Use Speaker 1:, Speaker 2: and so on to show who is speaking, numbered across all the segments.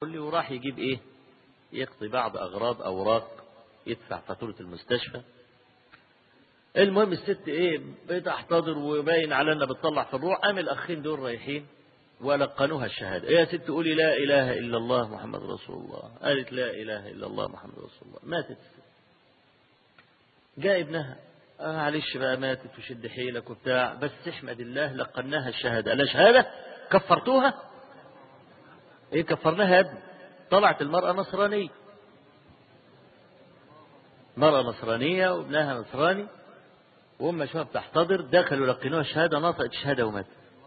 Speaker 1: لي وراح يجيب ايه يقضي بعض اغراض اوراق يدفع فاتورة المستشفى المهم الست ايه بتحتضر وباين على انها بتطلع في الروح قام الاخين دول رايحين ولقنوها الشهادة ايه يا ست قولي لا اله الا الله محمد رسول الله قالت لا اله الا الله محمد رسول الله ماتت جاء ابنها آه معلش بقى ماتت وشد حيلك وبتاع بس احمد الله لقناها الشهادة لا شهادة كفرتوها ايه كفرناها يا ابني طلعت المرأة نصرانية مرأة نصرانية وابنها نصراني وأم شباب تحتضر دخلوا لقنوها الشهادة نطقت الشهادة وماتت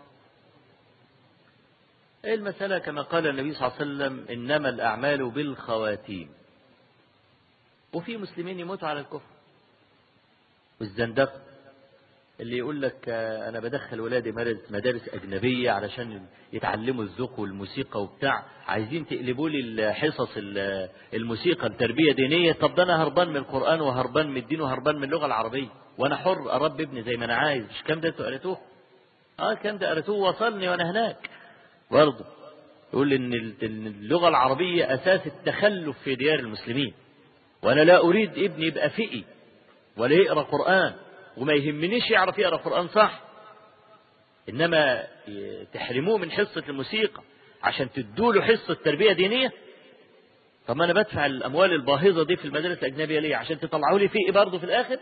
Speaker 1: المسألة كما قال النبي صلى الله عليه وسلم إنما الأعمال بالخواتيم وفي مسلمين يموتوا على الكفر والزندقة اللي يقول لك أنا بدخل ولادي مدارس أجنبية علشان يتعلموا الذوق والموسيقى وبتاع عايزين تقلبوا لي الحصص الموسيقى التربية دينية طب ده أنا هربان من القرآن وهربان من الدين وهربان من اللغة العربية وأنا حر أربي ابني زي ما أنا عايز مش كام ده أنتوا قريتوه؟ اه كام ده قريتوه وصلني وأنا هناك برضه يقول إن اللغة العربية أساس التخلف في ديار المسلمين وأنا لا أريد ابني يبقى فقي ولا يقرأ قرآن وما يهمنيش يعرف يقرأ قرآن صح إنما تحرموه من حصة الموسيقى عشان تدوا له حصة تربية دينية طب ما أنا بدفع الأموال الباهظة دي في المدارس الأجنبية ليه عشان تطلعوا لي فيه برضه في الآخر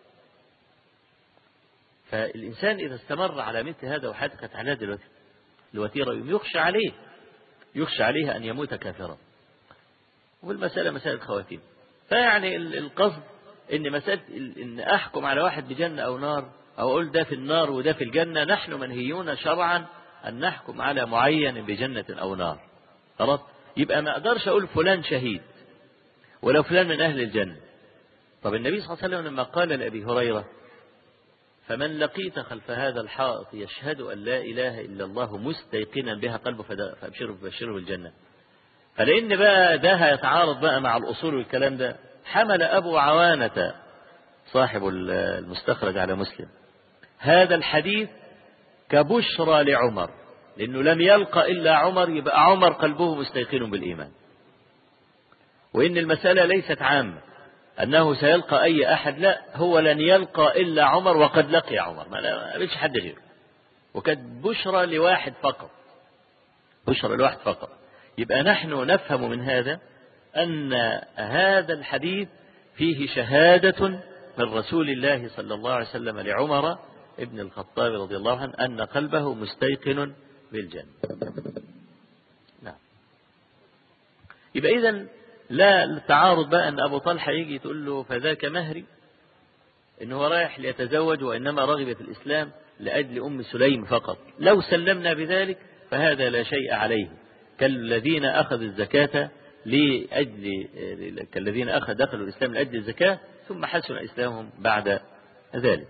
Speaker 1: فالإنسان إذا استمر على مثل هذا وحدثت على دلوقتي الوتيرة يخشى عليه يخشى عليه أن يموت كافرا والمسألة مسألة خواتيم فيعني القصد ان مسألة ان احكم على واحد بجنة او نار او اقول ده في النار وده في الجنة نحن منهيون شرعا ان نحكم على معين بجنة او نار خلاص يبقى ما اقدرش اقول فلان شهيد ولو فلان من اهل الجنة طب النبي صلى الله عليه وسلم لما قال لأبي هريرة فمن لقيت خلف هذا الحائط يشهد أن لا إله إلا الله مستيقنا بها قلبه فأبشره فبشره بالجنة فلأن بقى ده هيتعارض بقى مع الأصول والكلام ده حمل أبو عوانة صاحب المستخرج على مسلم هذا الحديث كبشرى لعمر لأنه لم يلقى إلا عمر يبقى عمر قلبه مستيقن بالإيمان وإن المسألة ليست عامة أنه سيلقى أي أحد لا هو لن يلقى إلا عمر وقد لقي عمر ما قابلش حد غيره وكانت بشرى لواحد فقط بشرى لواحد فقط يبقى نحن نفهم من هذا أن هذا الحديث فيه شهادة من رسول الله صلى الله عليه وسلم لعمر ابن الخطاب رضي الله عنه أن قلبه مستيقن بالجنة نعم يبقى إذا لا تعارض بقى أن أبو طلحة يجي تقول له فذاك مهري إن هو رايح ليتزوج وإنما رغب في الإسلام لأجل أم سليم فقط لو سلمنا بذلك فهذا لا شيء عليه كالذين أخذوا الزكاة لأجل كالذين أخذ دخلوا الإسلام لأجل الزكاة ثم حسن إسلامهم بعد ذلك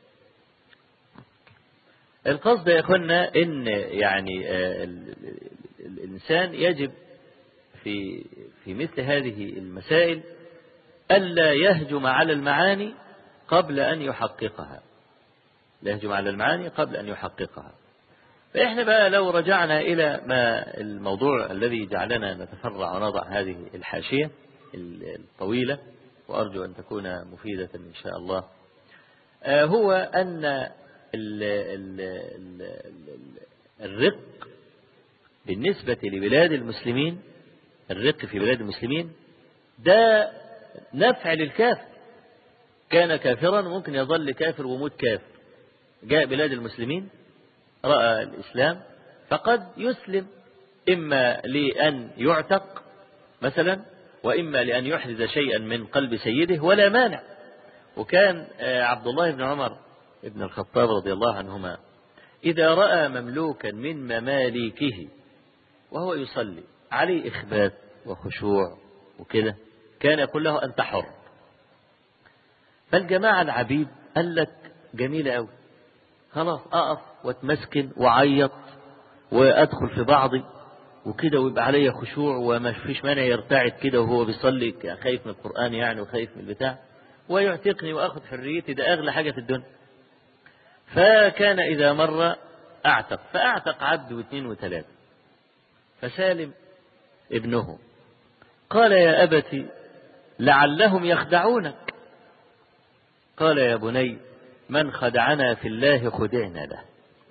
Speaker 1: القصد يا أخوانا إن يعني الإنسان يجب في في مثل هذه المسائل ألا يهجم على المعاني قبل أن يحققها لا يهجم على المعاني قبل أن يحققها فإحنا بقى لو رجعنا إلى ما الموضوع الذي جعلنا نتفرع ونضع هذه الحاشية الطويلة وأرجو أن تكون مفيدة إن شاء الله هو أن ال ال ال الرق بالنسبة لبلاد المسلمين الرق في بلاد المسلمين ده نفع للكافر كان كافرا ممكن يظل كافر وموت كافر جاء بلاد المسلمين رأى الإسلام فقد يسلم إما لأن يعتق مثلا وإما لأن يحرز شيئا من قلب سيده ولا مانع وكان عبد الله بن عمر بن الخطاب رضي الله عنهما إذا رأى مملوكا من مماليكه وهو يصلي عليه إخبات وخشوع وكده كان يقول له أنت حر فالجماعة العبيد قال لك جميلة أوي خلاص أقف واتمسكن وعيط وأدخل في بعضي وكده ويبقى عليا خشوع وما فيش مانع يرتعد كده وهو بيصلي خايف من القرآن يعني وخايف من البتاع ويعتقني وأخذ حريتي ده أغلى حاجة في الدنيا فكان إذا مر أعتق فأعتق عبد واثنين وثلاثة فسالم ابنه قال يا أبت لعلهم يخدعونك قال يا بني من خدعنا في الله خدعنا له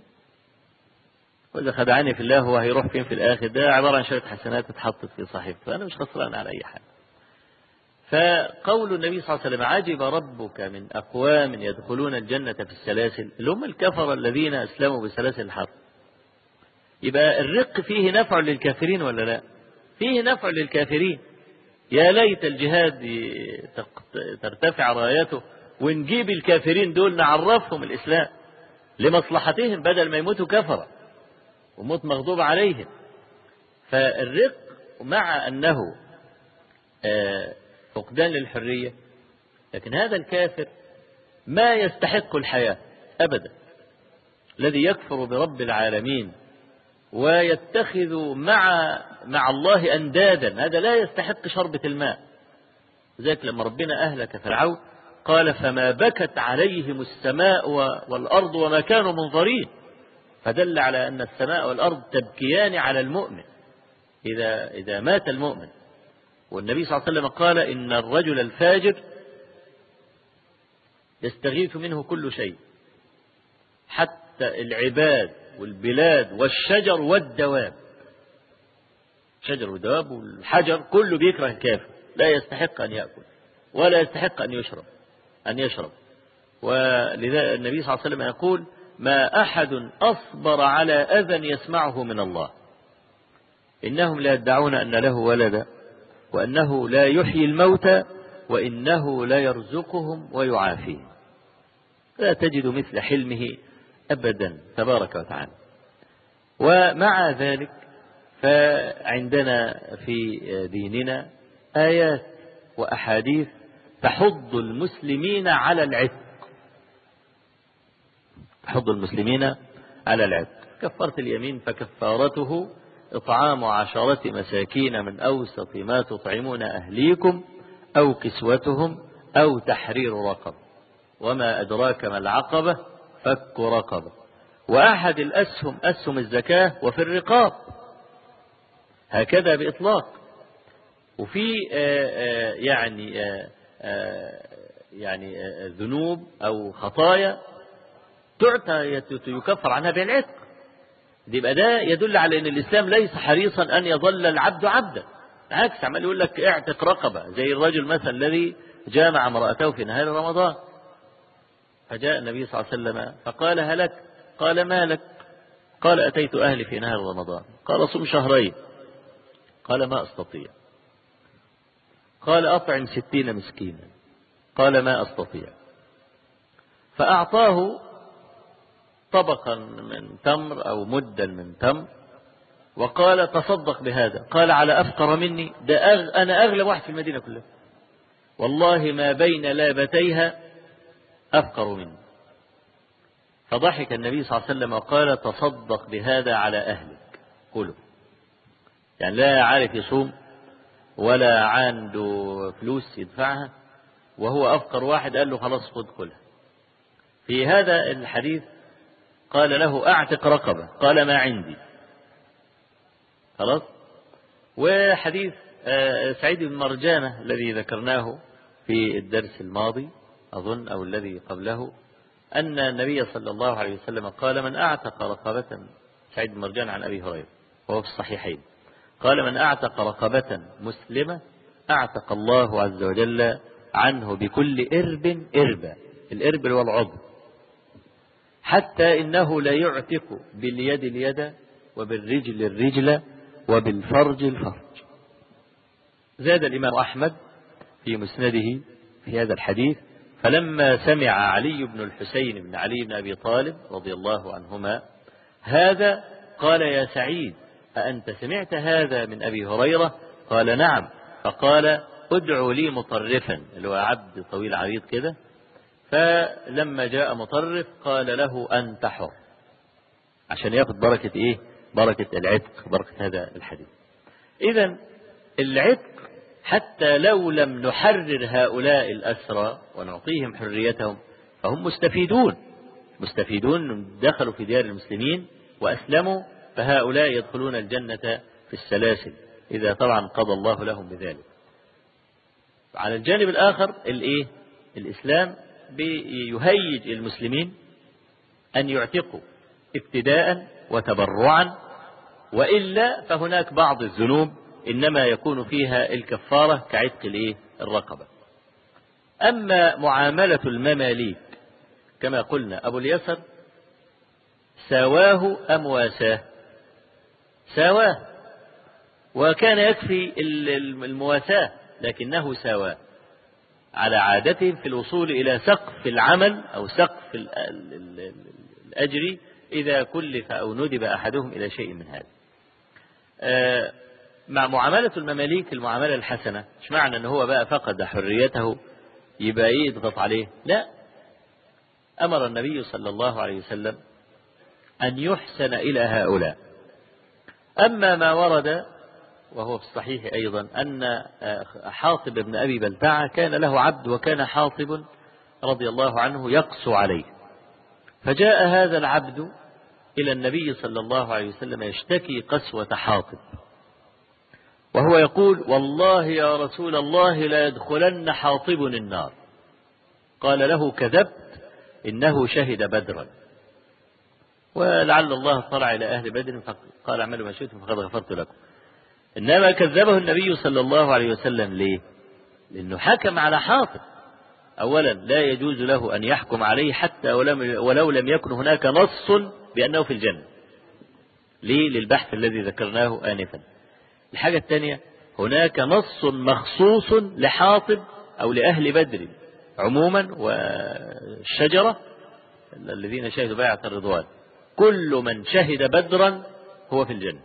Speaker 1: وإذا خدعني في الله هو هيروح فين في الآخر ده عبارة عن شوية حسنات اتحطت في صحيفته فأنا مش خسران على أي حاجة فقول النبي صلى الله عليه وسلم عجب ربك من أقوام يدخلون الجنة في السلاسل اللي هم الكفر الذين أسلموا بسلاسل الحرب يبقى الرق فيه نفع للكافرين ولا لا فيه نفع للكافرين يا ليت الجهاد ترتفع رايته ونجيب الكافرين دول نعرفهم الإسلام لمصلحتهم بدل ما يموتوا كفرة وموت مغضوب عليهم فالرق مع أنه فقدان للحرية لكن هذا الكافر ما يستحق الحياة أبدا الذي يكفر برب العالمين ويتخذ مع مع الله أندادا هذا لا يستحق شربة الماء ذلك لما ربنا أهلك فرعون قال فما بكت عليهم السماء والأرض وما كانوا منظرين فدل على أن السماء والأرض تبكيان على المؤمن إذا, إذا مات المؤمن والنبي صلى الله عليه وسلم قال إن الرجل الفاجر يستغيث منه كل شيء حتى العباد والبلاد والشجر والدواب شجر والدواب والحجر كله بيكره الكافر لا يستحق أن يأكل ولا يستحق أن يشرب أن يشرب ولذا النبي صلى الله عليه وسلم يقول ما أحد أصبر على أذى يسمعه من الله إنهم لا يدعون أن له ولدا وأنه لا يحيي الموتى وإنه لا يرزقهم ويعافيهم لا تجد مثل حلمه أبدا تبارك وتعالى ومع ذلك فعندنا في ديننا آيات وأحاديث تحض المسلمين على العتق تحض المسلمين على العتق كفرت اليمين فكفارته إطعام عشرة مساكين من أوسط ما تطعمون أهليكم أو كسوتهم أو تحرير رقب وما أدراك ما العقبة فك رقبة وأحد الأسهم أسهم الزكاة وفي الرقاب هكذا بإطلاق وفي يعني يعني ذنوب أو خطايا تعتى يكفر عنها بالعتق يبقى ده يدل على ان الاسلام ليس حريصا ان يظل العبد عبدا عكس عمال يقول لك اعتق رقبه زي الرجل مثلا الذي جامع امراته في نهار رمضان فجاء النبي صلى الله عليه وسلم فقال هلك قال ما لك قال اتيت اهلي في نهار رمضان قال صم شهرين قال ما استطيع قال اطعم ستين مسكينا قال ما استطيع فاعطاه طبقا من تمر أو مدا من تمر وقال تصدق بهذا قال على أفقر مني ده أغ... أنا أغلى واحد في المدينة كلها والله ما بين لابتيها أفقر مني فضحك النبي صلى الله عليه وسلم وقال تصدق بهذا على أهلك كله يعني لا عارف يصوم ولا عنده فلوس يدفعها وهو أفقر واحد قال له خلاص خد كلها في هذا الحديث قال له أعتق رقبة قال ما عندي خلاص وحديث سعيد بن مرجانة الذي ذكرناه في الدرس الماضي أظن أو الذي قبله أن النبي صلى الله عليه وسلم قال من أعتق رقبة سعيد بن مرجان عن أبي هريرة وهو في الصحيحين قال من أعتق رقبة مسلمة أعتق الله عز وجل عنه بكل إرب إربا الإرب هو العضو حتى إنه لا يعتق باليد اليد وبالرجل الرجل وبالفرج الفرج زاد الإمام أحمد في مسنده في هذا الحديث فلما سمع علي بن الحسين بن علي بن أبي طالب رضي الله عنهما هذا قال يا سعيد أأنت سمعت هذا من أبي هريرة قال نعم فقال ادعوا لي مطرفا اللي هو عبد طويل عريض كده فلما جاء مطرف قال له أنت حر عشان ياخد بركة إيه بركة العتق بركة هذا الحديث إذا العتق حتى لو لم نحرر هؤلاء الأسرى ونعطيهم حريتهم فهم مستفيدون مستفيدون دخلوا في ديار المسلمين وأسلموا فهؤلاء يدخلون الجنة في السلاسل إذا طبعا قضى الله لهم بذلك على الجانب الآخر الإيه الإسلام بيهيج المسلمين أن يعتقوا ابتداء وتبرعا وإلا فهناك بعض الذنوب إنما يكون فيها الكفارة كعتق الإيه الرقبة أما معاملة المماليك كما قلنا أبو اليسر ساواه أم واساه ساواه وكان يكفي المواساة لكنه ساواه على عادتهم في الوصول إلى سقف العمل أو سقف الأجر إذا كلف أو ندب أحدهم إلى شيء من هذا آه، مع معاملة المماليك المعاملة الحسنة مش معنى أنه هو بقى فقد حريته يبقى إيه يضغط عليه لا أمر النبي صلى الله عليه وسلم أن يحسن إلى هؤلاء أما ما ورد وهو في الصحيح أيضا أن آه، حاطب بن أبي بلتعة كان له عبد وكان حاطب رضي الله عنه يقسو عليه فجاء هذا العبد إلى النبي صلى الله عليه وسلم يشتكي قسوة حاطب وهو يقول والله يا رسول الله لا يدخلن حاطب النار قال له كذبت إنه شهد بدرا ولعل الله اطلع إلى أهل بدر فقال اعملوا ما شئتم فقد غفرت لكم إنما كذبه النبي صلى الله عليه وسلم ليه لأنه حكم على حاطب أولا لا يجوز له أن يحكم عليه حتى ولو لم يكن هناك نص بأنه في الجنة ليه للبحث الذي ذكرناه آنفا الحاجة الثانية هناك نص مخصوص لحاطب أو لأهل بدر عموما والشجرة الذين شهدوا بيعة الرضوان كل من شهد بدرا هو في الجنة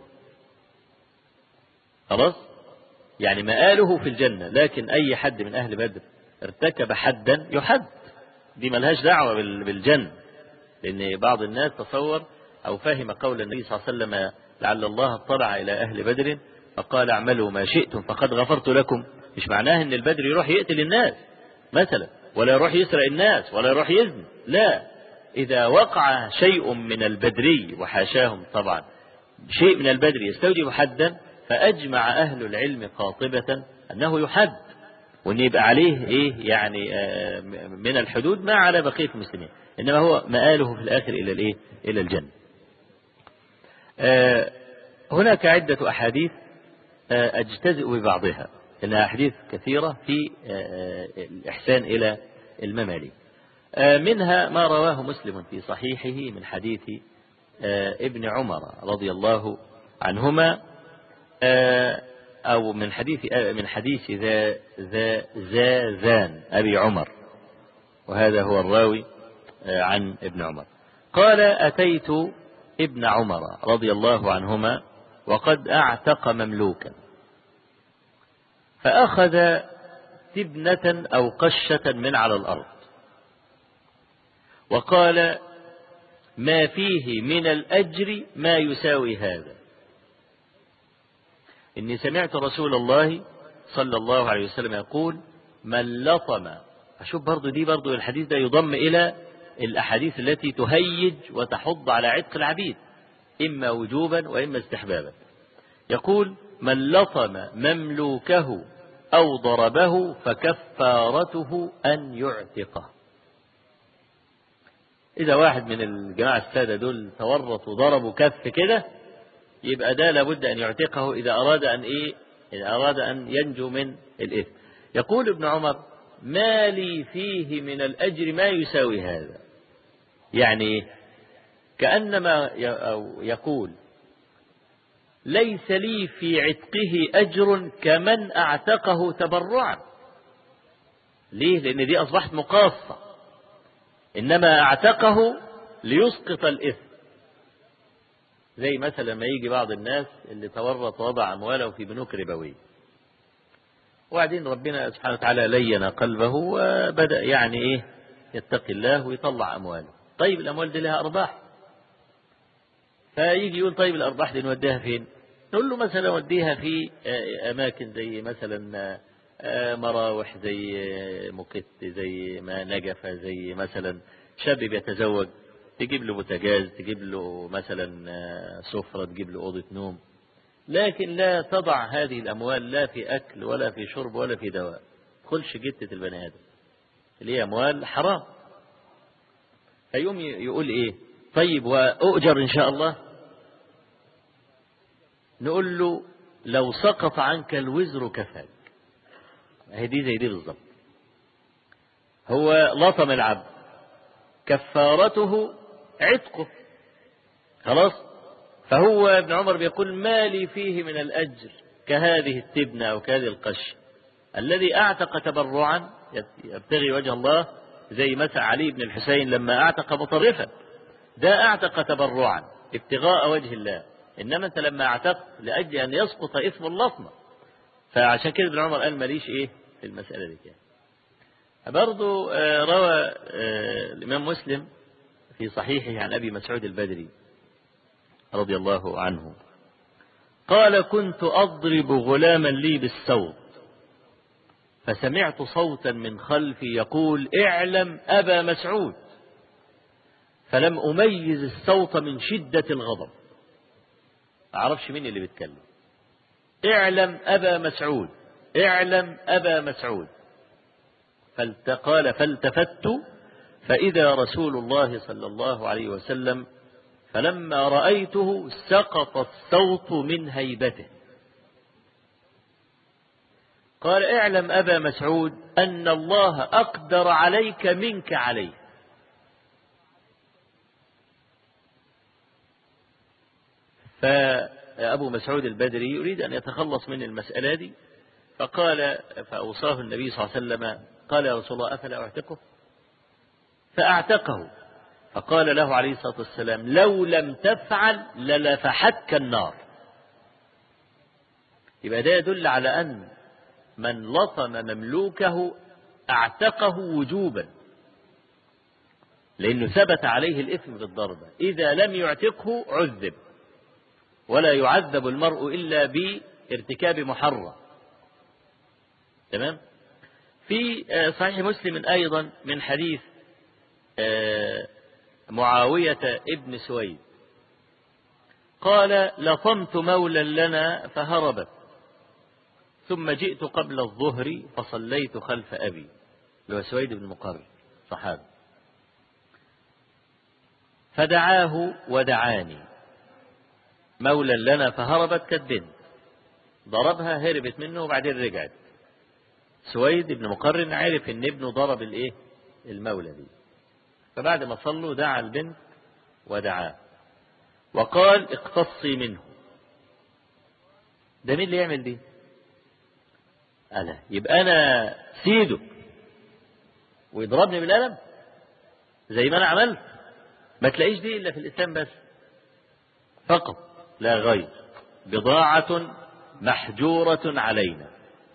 Speaker 1: خلاص يعني مآله في الجنة لكن أي حد من أهل بدر ارتكب حدا يحد دي ملهاش دعوة بالجنة لأن بعض الناس تصور أو فهم قول النبي صلى الله عليه وسلم لعل الله اطلع إلى أهل بدر فقال اعملوا ما شئتم فقد غفرت لكم مش معناه ان البدر يروح يقتل الناس مثلا ولا يروح يسرق الناس ولا يروح يزني لا إذا وقع شيء من البدري وحاشاهم طبعا شيء من البدر يستوجب حدا فأجمع أهل العلم قاطبة أنه يحد وأن يبقى عليه إيه يعني آه، من الحدود ما على بقية المسلمين إنما هو مآله في الآخر إلى الإيه إلى الجنة آه، هناك عدة أحاديث آه، أجتزئ ببعضها إنها أحاديث كثيرة في الإحسان إلى المماليك منها ما رواه مسلم في صحيحه من حديث ابن عمر رضي الله عنهما آه، أو من حديث آه، من حديث ذا ذا زازان أبي عمر وهذا هو الراوي آه، عن ابن عمر قال أتيت ابن عمر رضي الله عنهما وقد أعتق مملوكا فأخذ تبنة أو قشة من على الأرض وقال ما فيه من الأجر ما يساوي هذا إني سمعت رسول الله صلى الله عليه وسلم يقول من لطم أشوف برضو دي برضو الحديث ده يضم إلى الأحاديث التي تهيج وتحض على عتق العبيد إما وجوبا وإما استحبابا يقول من لطم مملوكه أو ضربه فكفارته أن يعتقه إذا واحد من الجماعة السادة دول تورطوا ضربوا كف كده يبقى ده لابد أن يعتقه إذا أراد أن إيه إذا أراد أن ينجو من الإثم يقول ابن عمر ما لي فيه من الأجر ما يساوي هذا يعني كأنما يقول ليس لي في عتقه أجر كمن أعتقه تبرعا ليه لأن دي أصبحت مقاصة إنما أعتقه ليسقط الإثم زي مثلا لما يجي بعض الناس اللي تورط وضع أمواله في بنوك ربوية وبعدين ربنا سبحانه وتعالى لين قلبه وبدأ يعني إيه يتقي الله ويطلع أمواله طيب الأموال دي لها أرباح فيجي يقول طيب الأرباح دي نوديها فين نقول له مثلا وديها في أماكن زي مثلا مراوح زي مكت زي ما نجف زي مثلا شاب بيتزوج تجيب له بوتاجاز تجيب له مثلا آه، سفرة تجيب له أوضة نوم لكن لا تضع هذه الأموال لا في أكل ولا في شرب ولا في دواء تدخلش جتة البني آدم اللي هي أموال حرام فيقوم يقول إيه طيب وأؤجر إن شاء الله نقول له لو سقط عنك الوزر كفاك هي دي زي دي بالظبط هو لطم العبد كفارته عتقه خلاص فهو ابن عمر بيقول ما لي فيه من الأجر كهذه التبنة أو كهذه القش الذي أعتق تبرعا يبتغي وجه الله زي مثل علي بن الحسين لما أعتق مطرفا ده أعتق تبرعا ابتغاء وجه الله إنما أنت لما أعتقت لأجل أن يسقط إثم اللطمة فعشان كده ابن عمر قال ماليش إيه في المسألة دي كده برضو روى الإمام مسلم في صحيحه عن أبي مسعود البدري رضي الله عنه قال كنت أضرب غلاما لي بالسوط فسمعت صوتا من خلفي يقول اعلم أبا مسعود فلم أميز الصوت من شدة الغضب أعرفش مين اللي بيتكلم اعلم أبا مسعود اعلم أبا مسعود فالتقال فالتفت فإذا رسول الله صلى الله عليه وسلم فلما رأيته سقط الصوت من هيبته قال اعلم أبا مسعود أن الله أقدر عليك منك عليه فأبو مسعود البدري يريد أن يتخلص من المسألة دي فقال فأوصاه النبي صلى الله عليه وسلم قال يا رسول الله أفلا أعتقه فأعتقه فقال له عليه الصلاة والسلام لو لم تفعل للفحتك النار يبقى ده يدل على أن من لطم مملوكه اعتقه وجوبا لأنه ثبت عليه الإثم بالضربة إذا لم يعتقه عذب ولا يعذب المرء إلا بارتكاب محرم تمام في صحيح مسلم أيضا من حديث معاوية ابن سويد قال لطمت مولا لنا فهربت ثم جئت قبل الظهر فصليت خلف أبي اللي هو سويد بن مقر صحابي فدعاه ودعاني مولا لنا فهربت كالبنت ضربها هربت منه وبعدين رجعت سويد بن مقرن عرف ان ابنه ضرب الايه المولى دي فبعد ما صلوا دعا البنت ودعاه وقال اقتصي منه ده مين اللي يعمل دي انا يبقى انا سيده ويضربني بالقلم زي ما انا عملت ما تلاقيش دي الا في الاسلام بس فقط لا غير بضاعة محجورة علينا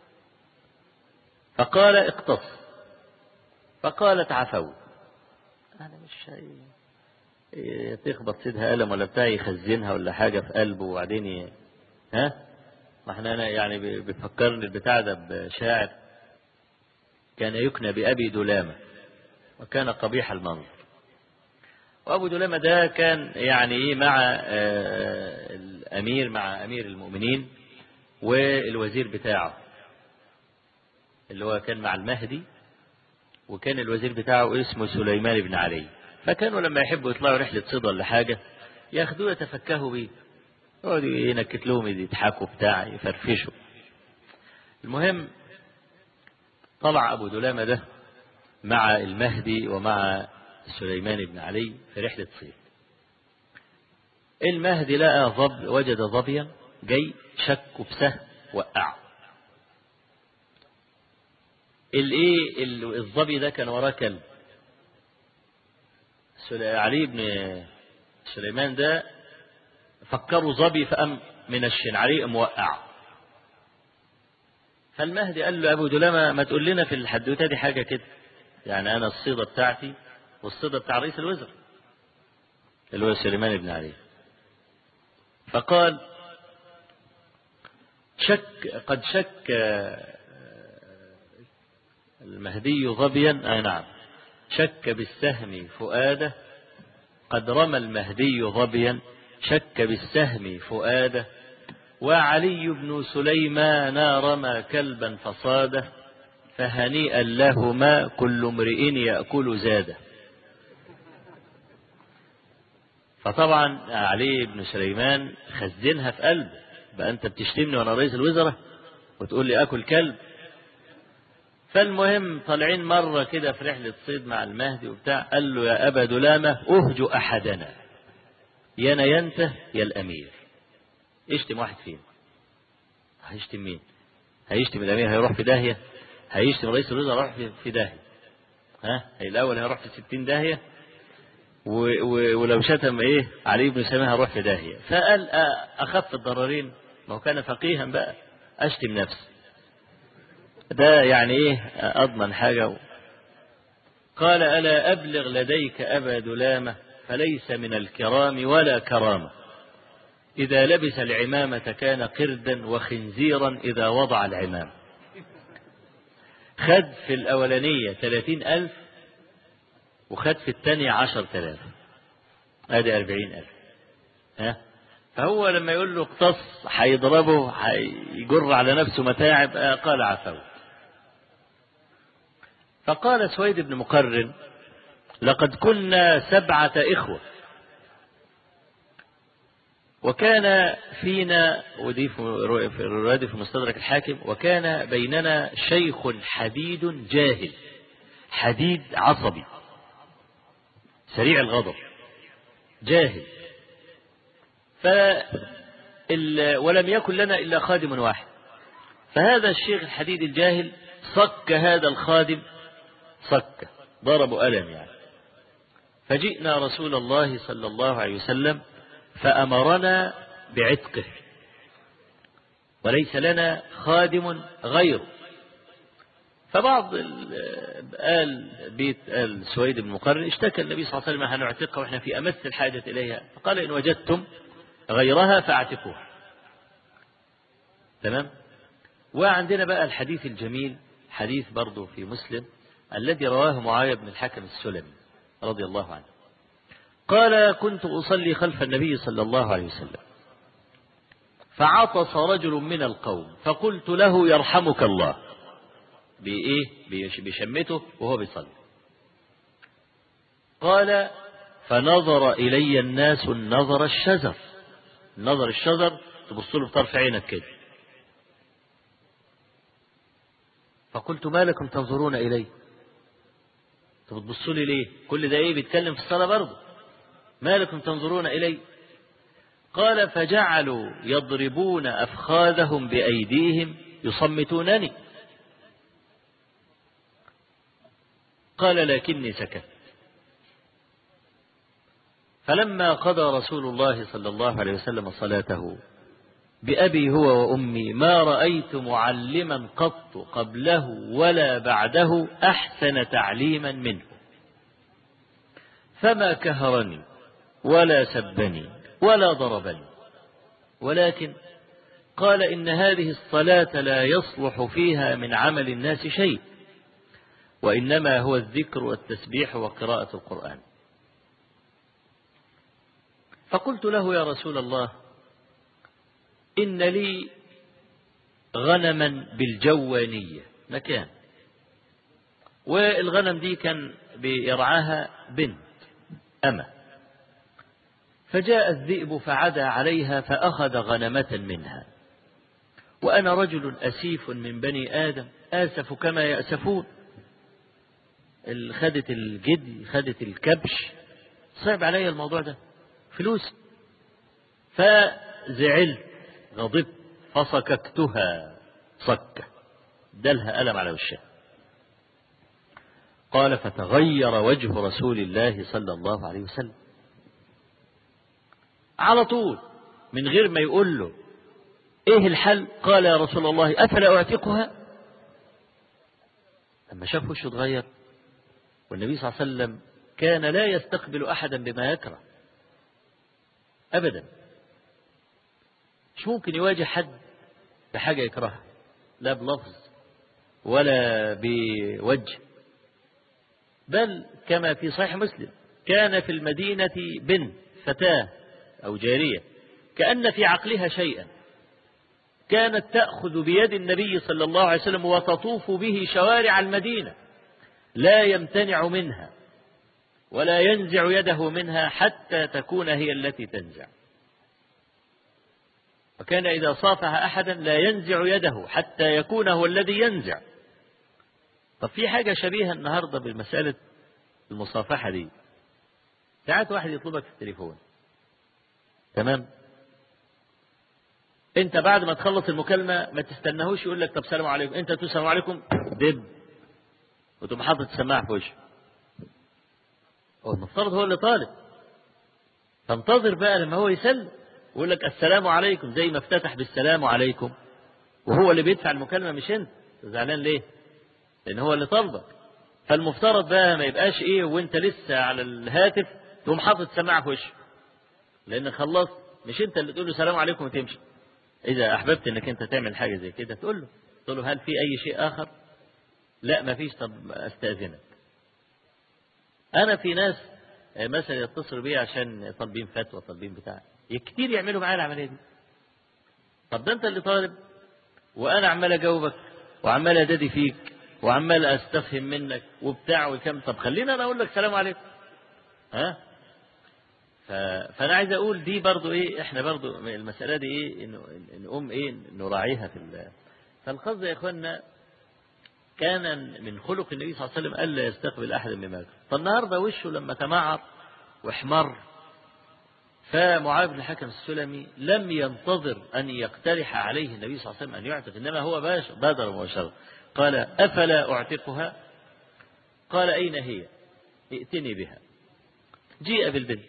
Speaker 1: فقال اقتص فقالت عفوت انا مش هي تخبط سيدها قلم ولا بتاع يخزنها ولا حاجة في قلبه وبعدين ي... ها ما احنا انا يعني بيفكرني البتاع ده بشاعر كان يكنى بأبي دلامة وكان قبيح المنظر وأبو دلامة ده كان يعني إيه مع الأمير مع أمير المؤمنين والوزير بتاعه اللي هو كان مع المهدي وكان الوزير بتاعه اسمه سليمان بن علي فكانوا لما يحبوا يطلعوا رحلة صيد ولا حاجة ياخدوه يتفكهوا بيه يقعدوا ينكت لهم يضحكوا بتاع يفرفشوا المهم طلع أبو دلامة ده مع المهدي ومع سليمان بن علي في رحلة صيد المهدي لقى ظب وجد ظبيا جاي شك بسهم وقعه الايه الظبي ده كان وراه كلب علي بن سليمان ده فكروا ظبي فقام من الشن عليه موقع فالمهدي قال له ابو دلامه ما تقول لنا في الحدوته دي حاجه كده يعني انا الصيده بتاعتي والصيده بتاع رئيس الوزراء اللي هو سليمان بن علي فقال شك قد شك المهدي ظبيا آه نعم شك بالسهم فؤاده قد رمى المهدي ظبيا شك بالسهم فؤاده وعلي بن سليمان رمى كلبا فصاده فهنيئا لهما كل امرئ يأكل زاده فطبعا علي بن سليمان خزنها في قلبه بقى انت بتشتمني وانا رئيس الوزراء وتقول لي اكل كلب فالمهم طالعين مرة كده في رحلة صيد مع المهدي وبتاع قال له يا أبا دلامة أهج أحدنا يا ينته يا الأمير اشتم واحد فينا هيشتم مين هيشتم الأمير هيروح في داهية هيشتم رئيس الوزراء هيروح في داهية ها الأول هيروح في ستين داهية و و ولو شتم ايه علي بن سليمان هروح في داهية فقال أخف الضررين ما هو كان فقيها بقى أشتم نفسي ده يعني ايه أضمن حاجة قال ألا أبلغ لديك أبا دلامة فليس من الكرام ولا كرامة إذا لبس العمامة كان قردا وخنزيرا إذا وضع العمام خد في الأولانية ثلاثين ألف وخد في الثانية عشر تلاف ادي أربعين ألف ها فهو لما يقول له اقتص هيضربه هيجر على نفسه متاعب قال عفوت فقال سويد بن مقرن لقد كنا سبعة إخوة وكان فينا ودي في الرواية في مستدرك الحاكم وكان بيننا شيخ حديد جاهل حديد عصبي سريع الغضب جاهل ف ولم يكن لنا إلا خادم واحد فهذا الشيخ الحديد الجاهل صك هذا الخادم صك ضربوا ألم يعني فجئنا رسول الله صلى الله عليه وسلم فأمرنا بعتقه وليس لنا خادم غيره فبعض قال بيت آل سويد بن مقرن اشتكى النبي صلى الله عليه وسلم هنعتقها واحنا في أمس الحاجة إليها فقال إن وجدتم غيرها فاعتقوها تمام وعندنا بقى الحديث الجميل حديث برضه في مسلم الذي رواه معاوية بن الحكم السلمي رضي الله عنه قال كنت أصلي خلف النبي صلى الله عليه وسلم فعطس رجل من القوم فقلت له يرحمك الله بإيه بشمته وهو بيصلي قال فنظر إلي الناس النظر الشزر نظر الشجر تبص له بطرف عينك كده فقلت ما لكم تنظرون إلي بتبصوا لي ليه كل ده ايه بيتكلم في الصلاة برضه ما لكم تنظرون إلي قال فجعلوا يضربون أفخاذهم بأيديهم يصمتونني قال لكني سكت فلما قضى رسول الله صلى الله عليه وسلم صلاته بأبي هو وأمي ما رأيت معلما قط قبله ولا بعده أحسن تعليما منه فما كهرني ولا سبني ولا ضربني ولكن قال إن هذه الصلاة لا يصلح فيها من عمل الناس شيء وإنما هو الذكر والتسبيح وقراءة القرآن فقلت له يا رسول الله إن لي غنما بالجوانية مكان والغنم دي كان بيرعاها بنت أما فجاء الذئب فعدى عليها فأخذ غنمة منها وأنا رجل أسيف من بني آدم آسف كما يأسفون خدت الجد خدت الكبش صعب علي الموضوع ده فلوس فزعلت غضبت فصككتها صكة دلها ألم على وشها قال فتغير وجه رسول الله صلى الله عليه وسلم على طول من غير ما يقول له ايه الحل قال يا رسول الله افلا اعتقها لما شاف وشه اتغير والنبي صلى الله عليه وسلم كان لا يستقبل احدا بما يكره ابدا مش ممكن يواجه حد بحاجة يكرهها لا بلفظ ولا بوجه بل كما في صحيح مسلم كان في المدينة بنت فتاة أو جارية كأن في عقلها شيئا كانت تأخذ بيد النبي صلى الله عليه وسلم وتطوف به شوارع المدينة لا يمتنع منها ولا ينزع يده منها حتى تكون هي التي تنزع وكان إذا صافح أحدا لا ينزع يده حتى يكون هو الذي ينزع طب في حاجة شبيهة النهاردة بالمسألة المصافحة دي ساعات واحد يطلبك في التليفون تمام انت بعد ما تخلص المكالمة ما تستناهوش يقول لك طب سلام عليكم انت تقول سلام عليكم دب وتقوم حاطط السماعة في وشه هو المفترض هو اللي طالب فانتظر بقى لما هو يسلم ويقول لك السلام عليكم زي ما افتتح بالسلام عليكم وهو اللي بيدفع المكالمة مش انت زعلان ليه لان هو اللي طالبك فالمفترض بقى ما يبقاش ايه وانت لسه على الهاتف تقوم حاطط سماعة في وشه لان خلصت مش انت اللي تقول له سلام عليكم وتمشي اذا احببت انك انت تعمل حاجة زي كده تقول له تقول له هل في اي شيء اخر لا ما فيش طب استاذنك انا في ناس مثلا يتصلوا بي عشان طالبين فتوى طالبين بتاع كتير يعملوا معايا العمليه دي طب ده انت اللي طالب وانا عمال اجاوبك وعمال ادادي فيك وعمال استفهم منك وبتاع وكم طب خلينا انا اقول لك سلام عليكم ها ف... فانا عايز اقول دي برضو ايه احنا برضو المساله دي ايه انه نقوم ايه نراعيها في ال... فالقصد يا اخوانا كان من خلق النبي صلى الله عليه وسلم الا يستقبل احدا بما فالنهارده وشه لما تمعر واحمر فمعاذ بن الحكم السلمي لم ينتظر أن يقترح عليه النبي صلى الله عليه وسلم أن يعتق إنما هو باش بادر مباشرة قال أفلا أعتقها قال أين هي ائتني بها جيء بالبنت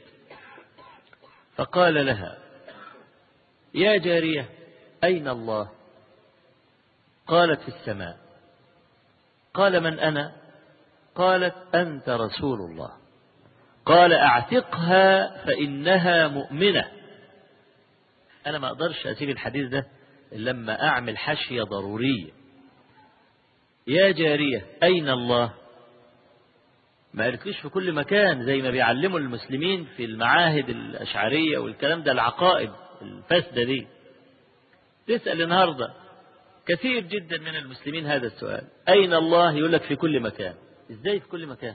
Speaker 1: فقال لها يا جارية أين الله قالت في السماء قال من أنا قالت أنت رسول الله قال اعتقها فإنها مؤمنة أنا ما أقدرش أسيب الحديث ده لما أعمل حشية ضرورية يا جارية أين الله ما قالتليش في كل مكان زي ما بيعلموا المسلمين في المعاهد الأشعرية والكلام ده العقائد الفاسدة دي تسأل النهاردة كثير جدا من المسلمين هذا السؤال أين الله يقول لك في كل مكان إزاي في كل مكان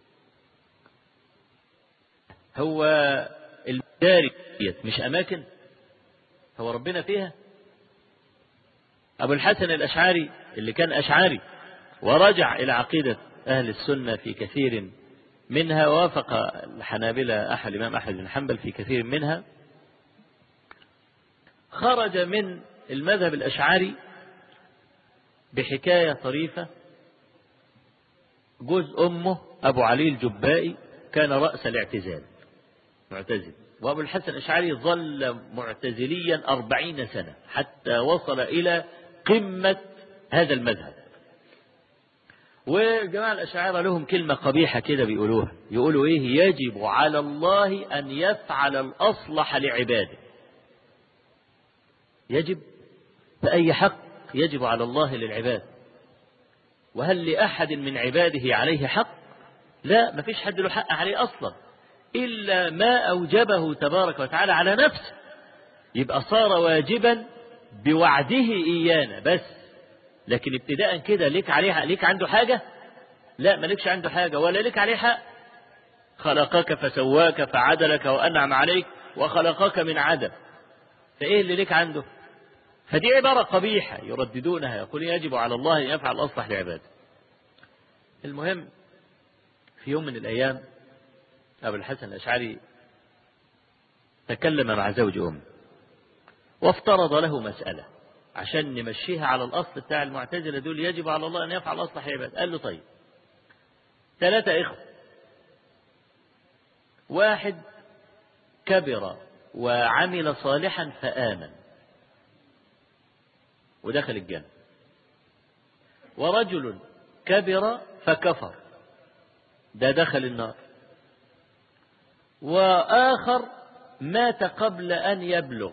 Speaker 1: هو الدار مش أماكن هو ربنا فيها أبو الحسن الأشعري اللي كان أشعري ورجع إلى عقيدة أهل السنة في كثير منها وافق الحنابلة أحد الإمام أحمد بن حنبل في كثير منها خرج من المذهب الأشعري بحكاية طريفة جوز أمه أبو علي الجبائي كان رأس الاعتزال معتزل وأبو الحسن الأشعري ظل معتزليا أربعين سنة حتى وصل إلى قمة هذا المذهب وجماعة الأشاعرة لهم كلمة قبيحة كده بيقولوها يقولوا إيه يجب على الله أن يفعل الأصلح لعباده يجب بأي حق يجب على الله للعباد وهل لأحد من عباده عليه حق لا ما فيش حد له حق عليه أصلا إلا ما أوجبه تبارك وتعالى على نفسه يبقى صار واجبا بوعده إيانا بس لكن ابتداء كده ليك عليه ليك عنده حاجة لا مالكش عنده حاجة ولا ليك عليه حق خلقك فسواك فعدلك وأنعم عليك وخلقك من عدم فإيه اللي ليك عنده فدي عبارة قبيحة يرددونها يقول يجب على الله أن يفعل الأصلح لعباده المهم في يوم من الأيام أبو الحسن الأشعري تكلم مع زوج أمه وافترض له مسألة عشان نمشيها على الأصل بتاع المعتزلة دول يجب على الله أن يفعل أصلح عباد قال له طيب ثلاثة إخوة واحد كبر وعمل صالحا فآمن ودخل الجنة ورجل كبر فكفر ده دخل النار وآخر مات قبل أن يبلغ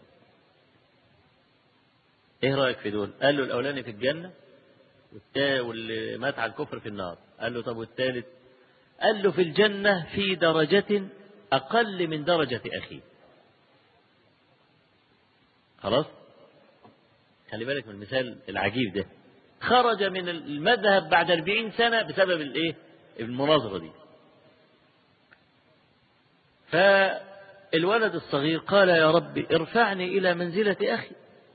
Speaker 1: ايه رأيك في دول قال له الأولاني في الجنة واللي مات على الكفر في النار قال له طب والثالث قال له في الجنة في درجة أقل من درجة أخيه خلاص خلي بالك من المثال العجيب ده خرج من المذهب بعد 40 سنة بسبب الايه المناظرة دي فالولد الصغير قال يا رب ارفعني إلى منزلة أخي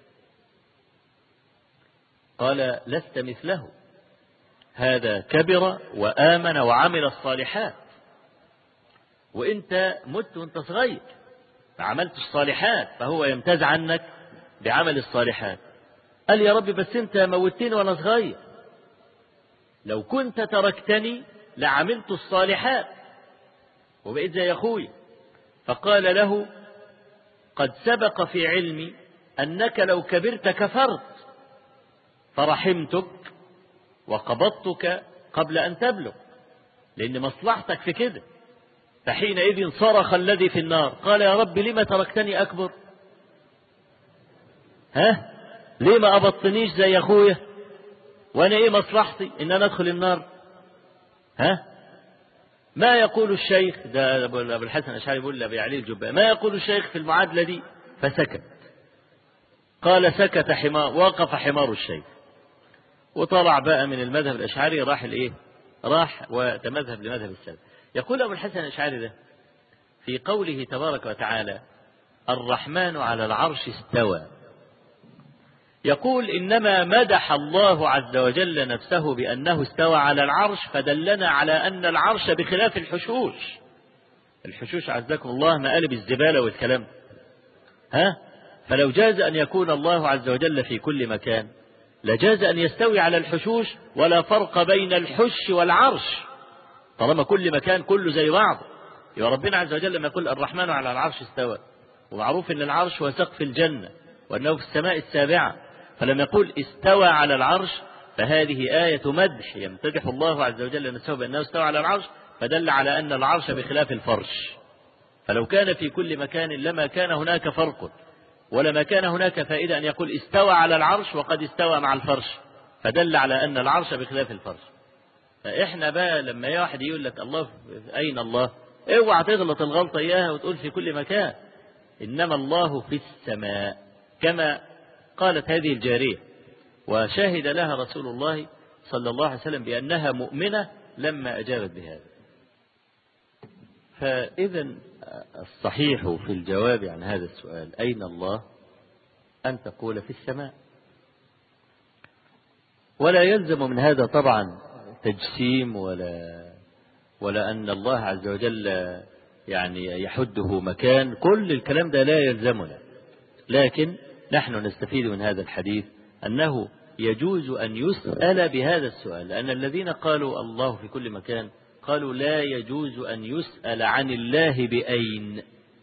Speaker 1: قال لست مثله هذا كبر وآمن وعمل الصالحات وانت مت وانت صغير ما عملتش صالحات فهو يمتاز عنك بعمل الصالحات قال يا رب بس انت موتني وانا صغير لو كنت تركتني لعملت الصالحات وبقيت زي اخوي فقال له قد سبق في علمي انك لو كبرت كفرت فرحمتك وقبضتك قبل ان تبلغ لان مصلحتك في كده فحينئذ صرخ الذي في النار قال يا رب لما تركتني أكبر ها ليه ما أبطنيش زي أخويا وأنا إيه مصلحتي إن أنا أدخل النار ها ما يقول الشيخ ده أبو الحسن الأشعري بيقول لأبي علي الجباء ما يقول الشيخ في المعادلة دي فسكت قال سكت حمار وقف حمار الشيخ وطلع بقى من المذهب الأشعري راح الإيه راح وتمذهب لمذهب السلف يقول أبو الحسن الأشعري ده في قوله تبارك وتعالى الرحمن على العرش استوى يقول إنما مدح الله عز وجل نفسه بأنه استوى على العرش فدلنا على أن العرش بخلاف الحشوش الحشوش عزكم الله مقالب الزبالة والكلام ها فلو جاز أن يكون الله عز وجل في كل مكان لجاز أن يستوي على الحشوش ولا فرق بين الحش والعرش طالما كل مكان كله زي بعض يبقى ربنا عز وجل لما يقول الرحمن على العرش استوى ومعروف ان العرش هو سقف الجنة وانه في السماء السابعة فلما يقول استوى على العرش فهذه آية مدح يمتدح الله عز وجل نفسه بأنه استوى على العرش فدل على أن العرش بخلاف الفرش فلو كان في كل مكان لما كان هناك فرق ولما كان هناك فائدة أن يقول استوى على العرش وقد استوى مع الفرش فدل على أن العرش بخلاف الفرش فإحنا بقى لما واحد يقول لك الله أين الله اوعى تغلط الغلطة إياها وتقول في كل مكان إنما الله في السماء كما قالت هذه الجارية وشهد لها رسول الله صلى الله عليه وسلم بأنها مؤمنة لما أجابت بهذا فإذا الصحيح في الجواب عن هذا السؤال أين الله أن تقول في السماء ولا يلزم من هذا طبعا تجسيم ولا ولا أن الله عز وجل يعني يحده مكان كل الكلام ده لا يلزمنا لكن نحن نستفيد من هذا الحديث أنه يجوز أن يسأل بهذا السؤال لأن الذين قالوا الله في كل مكان قالوا لا يجوز أن يسأل عن الله بأين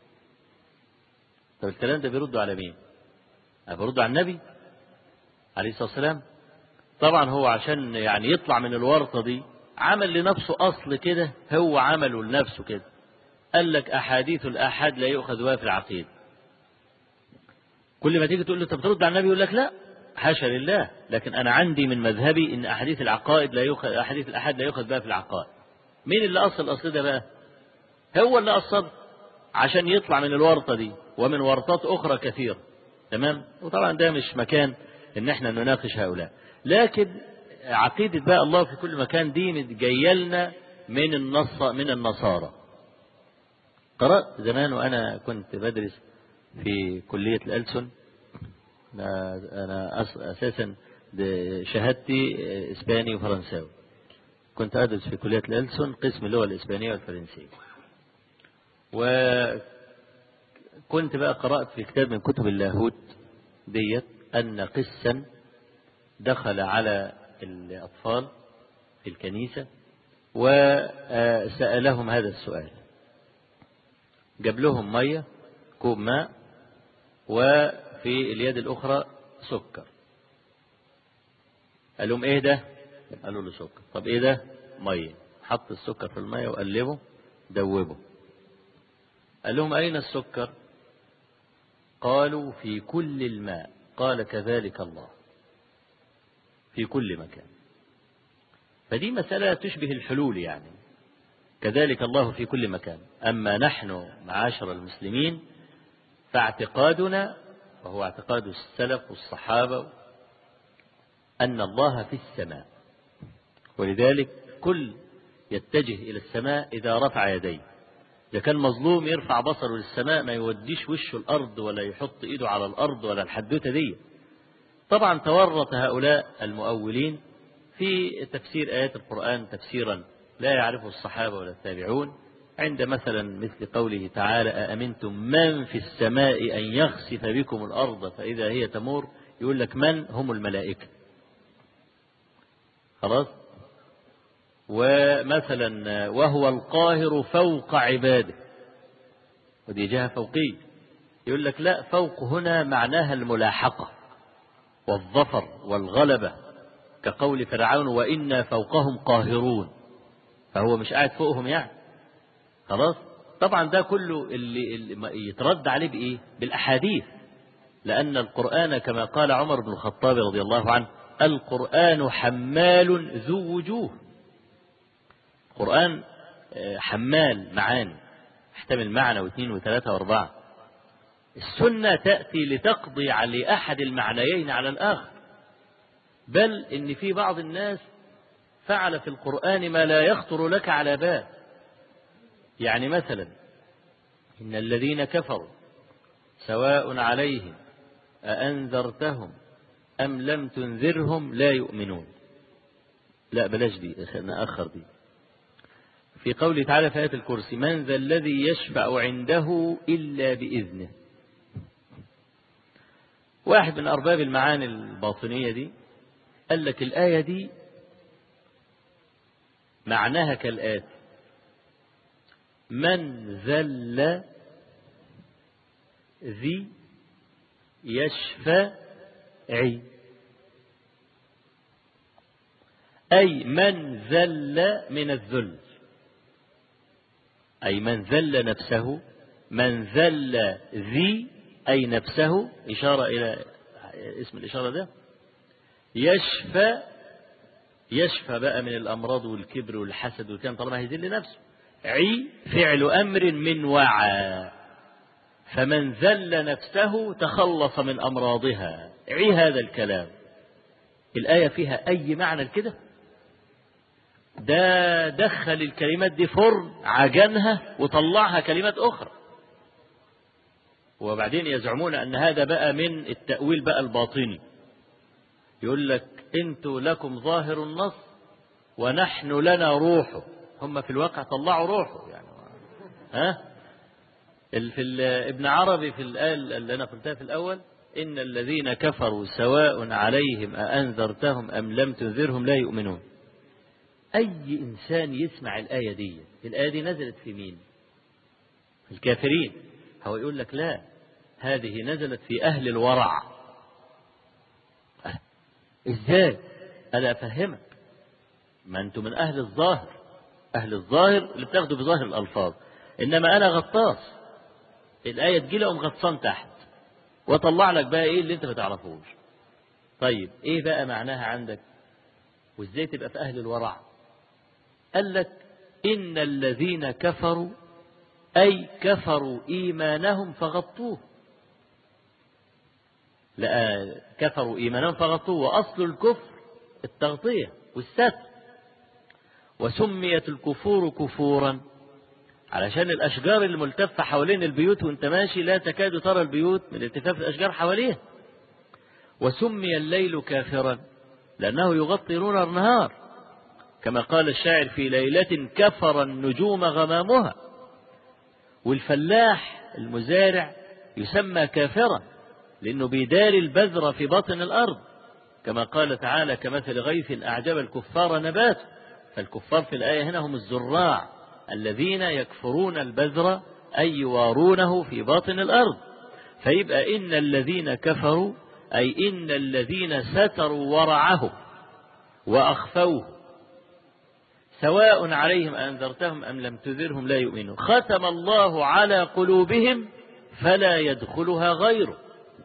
Speaker 1: طب الكلام ده بيرد على مين بيرد على النبي عليه الصلاة والسلام طبعا هو عشان يعني يطلع من الورطة دي عمل لنفسه أصل كده هو عمله لنفسه كده قال لك أحاديث الآحاد لا يؤخذ بها في العقيدة كل ما تيجي تقول له طب ترد على النبي يقول لك لا حاشا لله لكن أنا عندي من مذهبي إن أحاديث العقائد لا يؤخذ أحاديث الآحاد لا يؤخذ بها في العقائد مين اللي أصل الأصل ده بقى هو اللي أصل عشان يطلع من الورطة دي ومن ورطات أخرى كثيرة تمام وطبعا ده مش مكان إن احنا نناقش هؤلاء لكن عقيدة بقى الله في كل مكان دي جايه لنا من النص من النصارى قرأت زمان وأنا كنت بدرس في كلية الألسن أنا أساسا شهادتي إسباني وفرنساوي كنت أدرس في كلية الألسن قسم اللغة الإسبانية والفرنسية وكنت بقى قرأت في كتاب من كتب اللاهوت ديت أن قسا دخل على الأطفال في الكنيسة وسألهم هذا السؤال جاب لهم مية كوب ماء وفي اليد الأخرى سكر قال لهم ايه ده قالوا له سكر طب ايه ده مية حط السكر في المية وقلبه دوبه قال لهم أين السكر قالوا في كل الماء قال كذلك الله في كل مكان فدي مسألة تشبه الحلول يعني كذلك الله في كل مكان أما نحن معاشر المسلمين فاعتقادنا وهو اعتقاد السلف والصحابة أن الله في السماء ولذلك كل يتجه إلى السماء إذا رفع يديه إذا كان مظلوم يرفع بصره للسماء ما يوديش وشه الأرض ولا يحط إيده على الأرض ولا الحدوتة دي طبعا تورط هؤلاء المؤولين في تفسير آيات القرآن تفسيرا لا يعرفه الصحابة ولا التابعون عند مثلا مثل قوله تعالى أأمنتم من في السماء أن يخسف بكم الأرض فإذا هي تمور يقول لك من هم الملائكة خلاص ومثلا وهو القاهر فوق عباده ودي جهة فوقية يقول لك لا فوق هنا معناها الملاحقة والظفر والغلبة كقول فرعون وإنا فوقهم قاهرون فهو مش قاعد فوقهم يعني خلاص طبعا ده كله اللي, اللي يترد عليه بإيه بالأحاديث لأن القرآن كما قال عمر بن الخطاب رضي الله عنه القرآن حمال ذو وجوه القرآن حمال معاني يحتمل معنى واثنين وثلاثة واربعة السنة تأتي لتقضي على أحد المعنيين على الآخر بل إن في بعض الناس فعل في القرآن ما لا يخطر لك على بال يعني مثلا إن الذين كفروا سواء عليهم أأنذرتهم أم لم تنذرهم لا يؤمنون لا بلاش دي نأخر دي في قوله تعالى في آية الكرسي من ذا الذي يشفع عنده إلا بإذنه واحد من أرباب المعاني الباطنية دي قال لك الآية دي معناها كالآتي من ذل ذي يشفعي أي من ذل من الذل أي من ذل نفسه من ذل ذي أي نفسه إشارة إلى اسم الإشارة ده يشفى يشفى بقى من الأمراض والكبر والحسد والكلام طالما هيذل نفسه عي فعل أمر من وعى فمن ذل نفسه تخلص من أمراضها عي هذا الكلام الآية فيها أي معنى كده ده دخل الكلمات دي فرن عجنها وطلعها كلمات أخرى وبعدين يزعمون أن هذا بقى من التأويل بقى الباطني يقول لك انتوا لكم ظاهر النص ونحن لنا روحه هم في الواقع طلعوا روحه يعني ها في ابن عربي في الآية اللي أنا قلتها في الأول إن الذين كفروا سواء عليهم أأنذرتهم أم لم تنذرهم لا يؤمنون أي إنسان يسمع الآية دي الآية دي نزلت في مين في الكافرين هو يقول لك لا هذه نزلت في أهل الورع أه. إزاي أنا أفهمك ما أنتم من أهل الظاهر أهل الظاهر اللي بتاخدوا بظاهر الألفاظ إنما أنا غطاس الآية تجيلي أقوم غطسان تحت وأطلع لك بقى إيه اللي أنت ما تعرفوش طيب إيه بقى معناها عندك وإزاي تبقى في أهل الورع قال لك إن الذين كفروا أي كفروا إيمانهم فغطوه لا كفروا إيمانهم فغطوه وأصل الكفر التغطية والستر وسميت الكفور كفورا علشان الأشجار الملتفة حوالين البيوت وانت ماشي لا تكاد ترى البيوت من التفاف الأشجار حواليها وسمي الليل كافرا لأنه يغطي نور النهار كما قال الشاعر في ليلة كفر النجوم غمامها والفلاح المزارع يسمى كافرا لأنه بيداري البذر في باطن الأرض كما قال تعالى كمثل غيث أعجب الكفار نباته فالكفار في الآية هنا هم الزراع الذين يكفرون البذر أي يوارونه في باطن الأرض فيبقى إن الذين كفروا أي إن الذين ستروا ورعه وأخفوه سواء عليهم أنذرتهم أم لم تذرهم لا يؤمنون ختم الله على قلوبهم فلا يدخلها غيره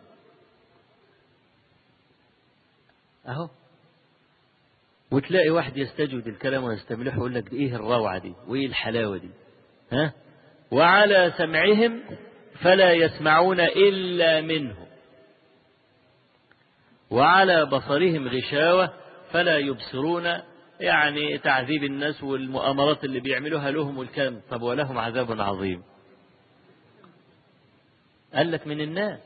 Speaker 1: أهو وتلاقي واحد يستجود الكلام ويستملحه ويقول لك ايه الروعة دي وايه الحلاوة دي ها وعلى سمعهم فلا يسمعون إلا منه وعلى بصرهم غشاوة فلا يبصرون يعني تعذيب الناس والمؤامرات اللي بيعملوها لهم والكلام طب ولهم عذاب عظيم قال لك من الناس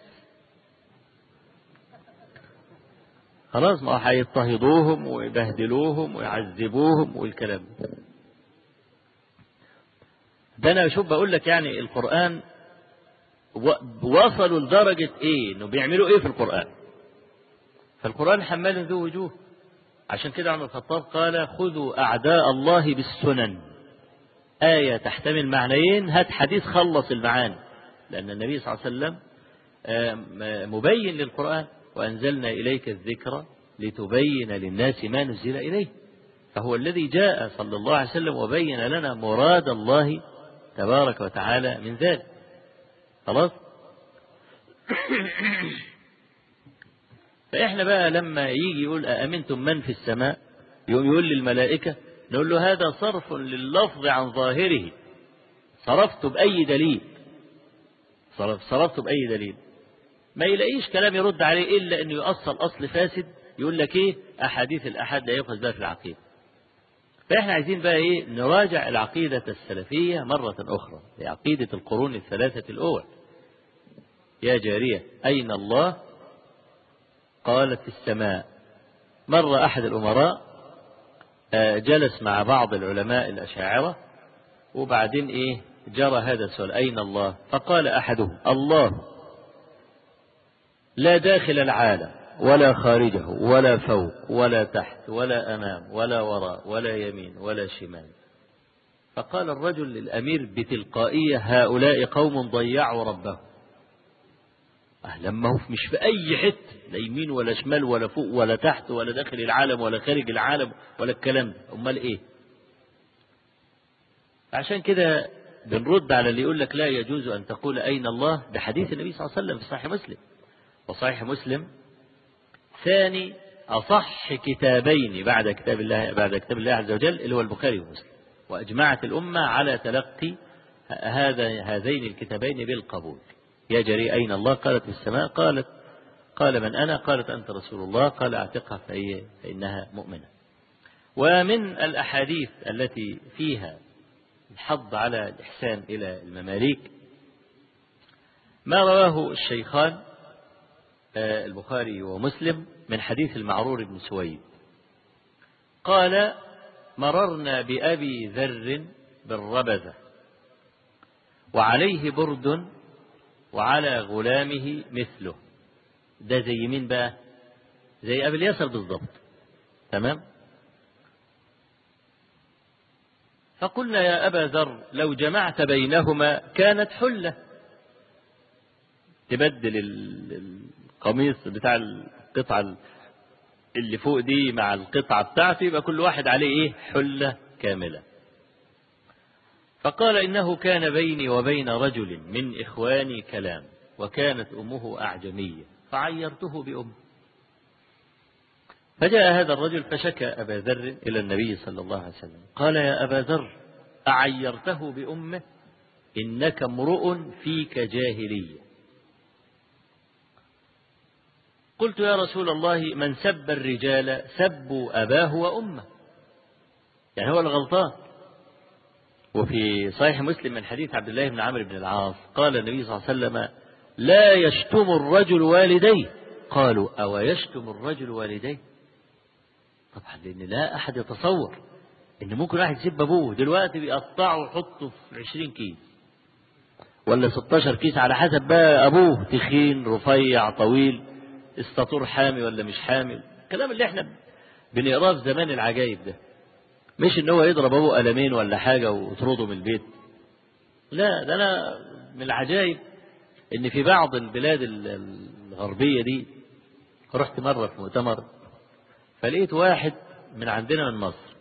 Speaker 1: خلاص ما هيضطهدوهم ويبهدلوهم ويعذبوهم والكلام ده انا شوف بقول لك يعني القرآن وصلوا لدرجة ايه انه بيعملوا ايه في القرآن فالقرآن حمال ذو وجوه عشان كده عمر الخطاب قال خذوا أعداء الله بالسنن آية تحتمل معنيين هات حديث خلص المعاني لأن النبي صلى الله عليه وسلم مبين للقرآن وأنزلنا إليك الذكر لتبين للناس ما نزل إليه فهو الذي جاء صلى الله عليه وسلم وبين لنا مراد الله تبارك وتعالى من ذلك خلاص فإحنا بقى لما يجي يقول أأمنتم من في السماء يقوم يقول للملائكة نقول له هذا صرف لللفظ عن ظاهره صرفت بأي دليل صرف صرفت بأي دليل ما يلاقيش كلام يرد عليه إلا أنه يؤصل أصل فاسد يقول لك إيه أحاديث الأحد لا يؤخذ بها في العقيدة فإحنا عايزين بقى إيه نراجع العقيدة السلفية مرة أخرى لعقيدة القرون الثلاثة الأول يا جارية أين الله قالت في السماء مر أحد الأمراء جلس مع بعض العلماء الأشاعرة وبعدين إيه جرى هذا السؤال أين الله فقال أحدهم الله لا داخل العالم ولا خارجه ولا فوق ولا تحت ولا أمام ولا وراء ولا يمين ولا شمال فقال الرجل للأمير بتلقائية هؤلاء قوم ضيعوا ربهم لما هو مش في أي حتة لا يمين ولا شمال ولا فوق ولا تحت ولا داخل العالم ولا خارج العالم ولا الكلام ده أمال إيه عشان كده بنرد على اللي يقول لك لا يجوز أن تقول أين الله ده حديث النبي صلى الله عليه وسلم في صحيح مسلم وصحيح مسلم ثاني أصح كتابين بعد كتاب الله بعد كتاب الله عز وجل اللي هو البخاري ومسلم وأجمعت الأمة على تلقي هذا هذين الكتابين بالقبول يا جري أين الله قالت في السماء قالت قال من أنا قالت أنت رسول الله قال اعتقها فهي فإنها مؤمنة ومن الأحاديث التي فيها الحض على الإحسان إلى المماليك ما رواه الشيخان البخاري ومسلم من حديث المعرور بن سويد قال مررنا بأبي ذر بالربذة وعليه برد وعلى غلامه مثله ده زي مين بقى زي أبي اليسر بالضبط تمام فقلنا يا أبا ذر لو جمعت بينهما كانت حلة تبدل القميص بتاع القطعة اللي فوق دي مع القطعة بتاعته يبقى كل واحد عليه ايه حلة كاملة فقال إنه كان بيني وبين رجل من إخواني كلام وكانت أمه أعجمية فعيرته بأمه فجاء هذا الرجل فشكى أبا ذر إلى النبي صلى الله عليه وسلم قال يا أبا ذر أعيرته بأمه إنك امرؤ فيك جاهلية قلت يا رسول الله من سب الرجال سبوا أباه وأمه يعني هو الغلطان وفي صحيح مسلم من حديث عبد الله بن عمرو بن العاص قال النبي صلى الله عليه وسلم لا يشتم الرجل والديه قالوا أو يشتم الرجل والديه طبعا لأن لا أحد يتصور إن ممكن واحد يسيب أبوه دلوقتي بيقطعه ويحطه في 20 كيس ولا 16 كيس على حسب بقى أبوه تخين رفيع طويل استطور حامي ولا مش حامل الكلام اللي احنا بنقراه في زمان العجايب ده مش ان هو يضرب ابوه قلمين ولا حاجة ويطرده من البيت لا ده انا من العجائب ان في بعض البلاد الغربية دي رحت مرة في مؤتمر فلقيت واحد من عندنا من مصر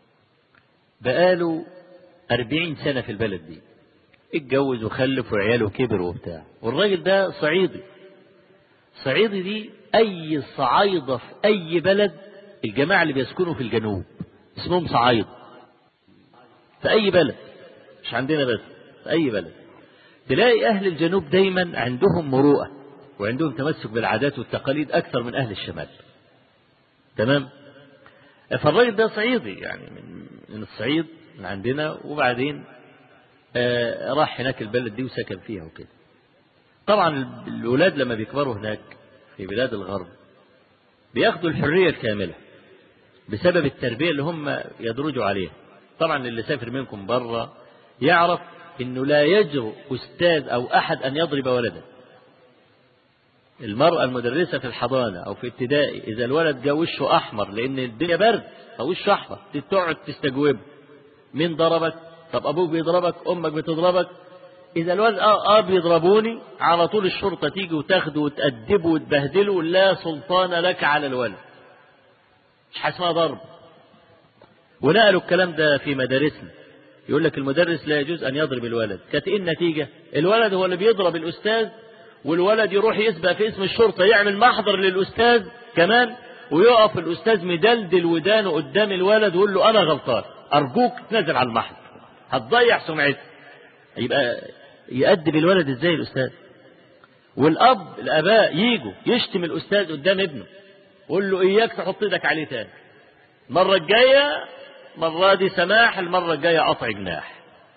Speaker 1: بقاله أربعين سنة في البلد دي اتجوز وخلف وعياله كبر وبتاع والراجل ده صعيدي صعيدي دي أي صعايدة في أي بلد الجماعة اللي بيسكنوا في الجنوب اسمهم صعايدة في أي بلد مش عندنا بس في أي بلد تلاقي أهل الجنوب دايما عندهم مروءة وعندهم تمسك بالعادات والتقاليد أكثر من أهل الشمال تمام فالراجل ده صعيدي يعني من, من الصعيد من عندنا وبعدين آه راح هناك البلد دي وسكن فيها وكده طبعا الأولاد لما بيكبروا هناك في بلاد الغرب بياخدوا الحرية الكاملة بسبب التربية اللي هم يدرجوا عليها طبعا اللي سافر منكم بره يعرف انه لا يجرؤ استاذ او احد ان يضرب ولدا المرأة المدرسة في الحضانة أو في ابتدائي إذا الولد جا وشه أحمر لأن الدنيا برد أو وشه أحمر تقعد تستجوب مين ضربك؟ طب أبوك بيضربك؟ أمك بتضربك؟ إذا الولد آه, آه بيضربوني على طول الشرطة تيجي وتاخده وتأدبه وتبهدله لا سلطان لك على الولد. مش حاجة اسمها ضرب. ونقلوا الكلام ده في مدارسنا. يقول لك المدرس لا يجوز أن يضرب الولد. كانت إيه النتيجة؟ الولد هو اللي بيضرب الأستاذ والولد يروح يسبق في اسم الشرطة يعمل محضر للأستاذ كمان ويقف الأستاذ مدلدل ودانه قدام الولد ويقول له أنا غلطان أرجوك تنزل على المحضر هتضيع سمعته يبقى يأدب الولد ازاي الأستاذ والأب الآباء يجوا يشتم الأستاذ قدام ابنه يقول له إياك تحط إيدك عليه تاني المرة الجاية مرة دي سماح المرة الجاية قطع جناح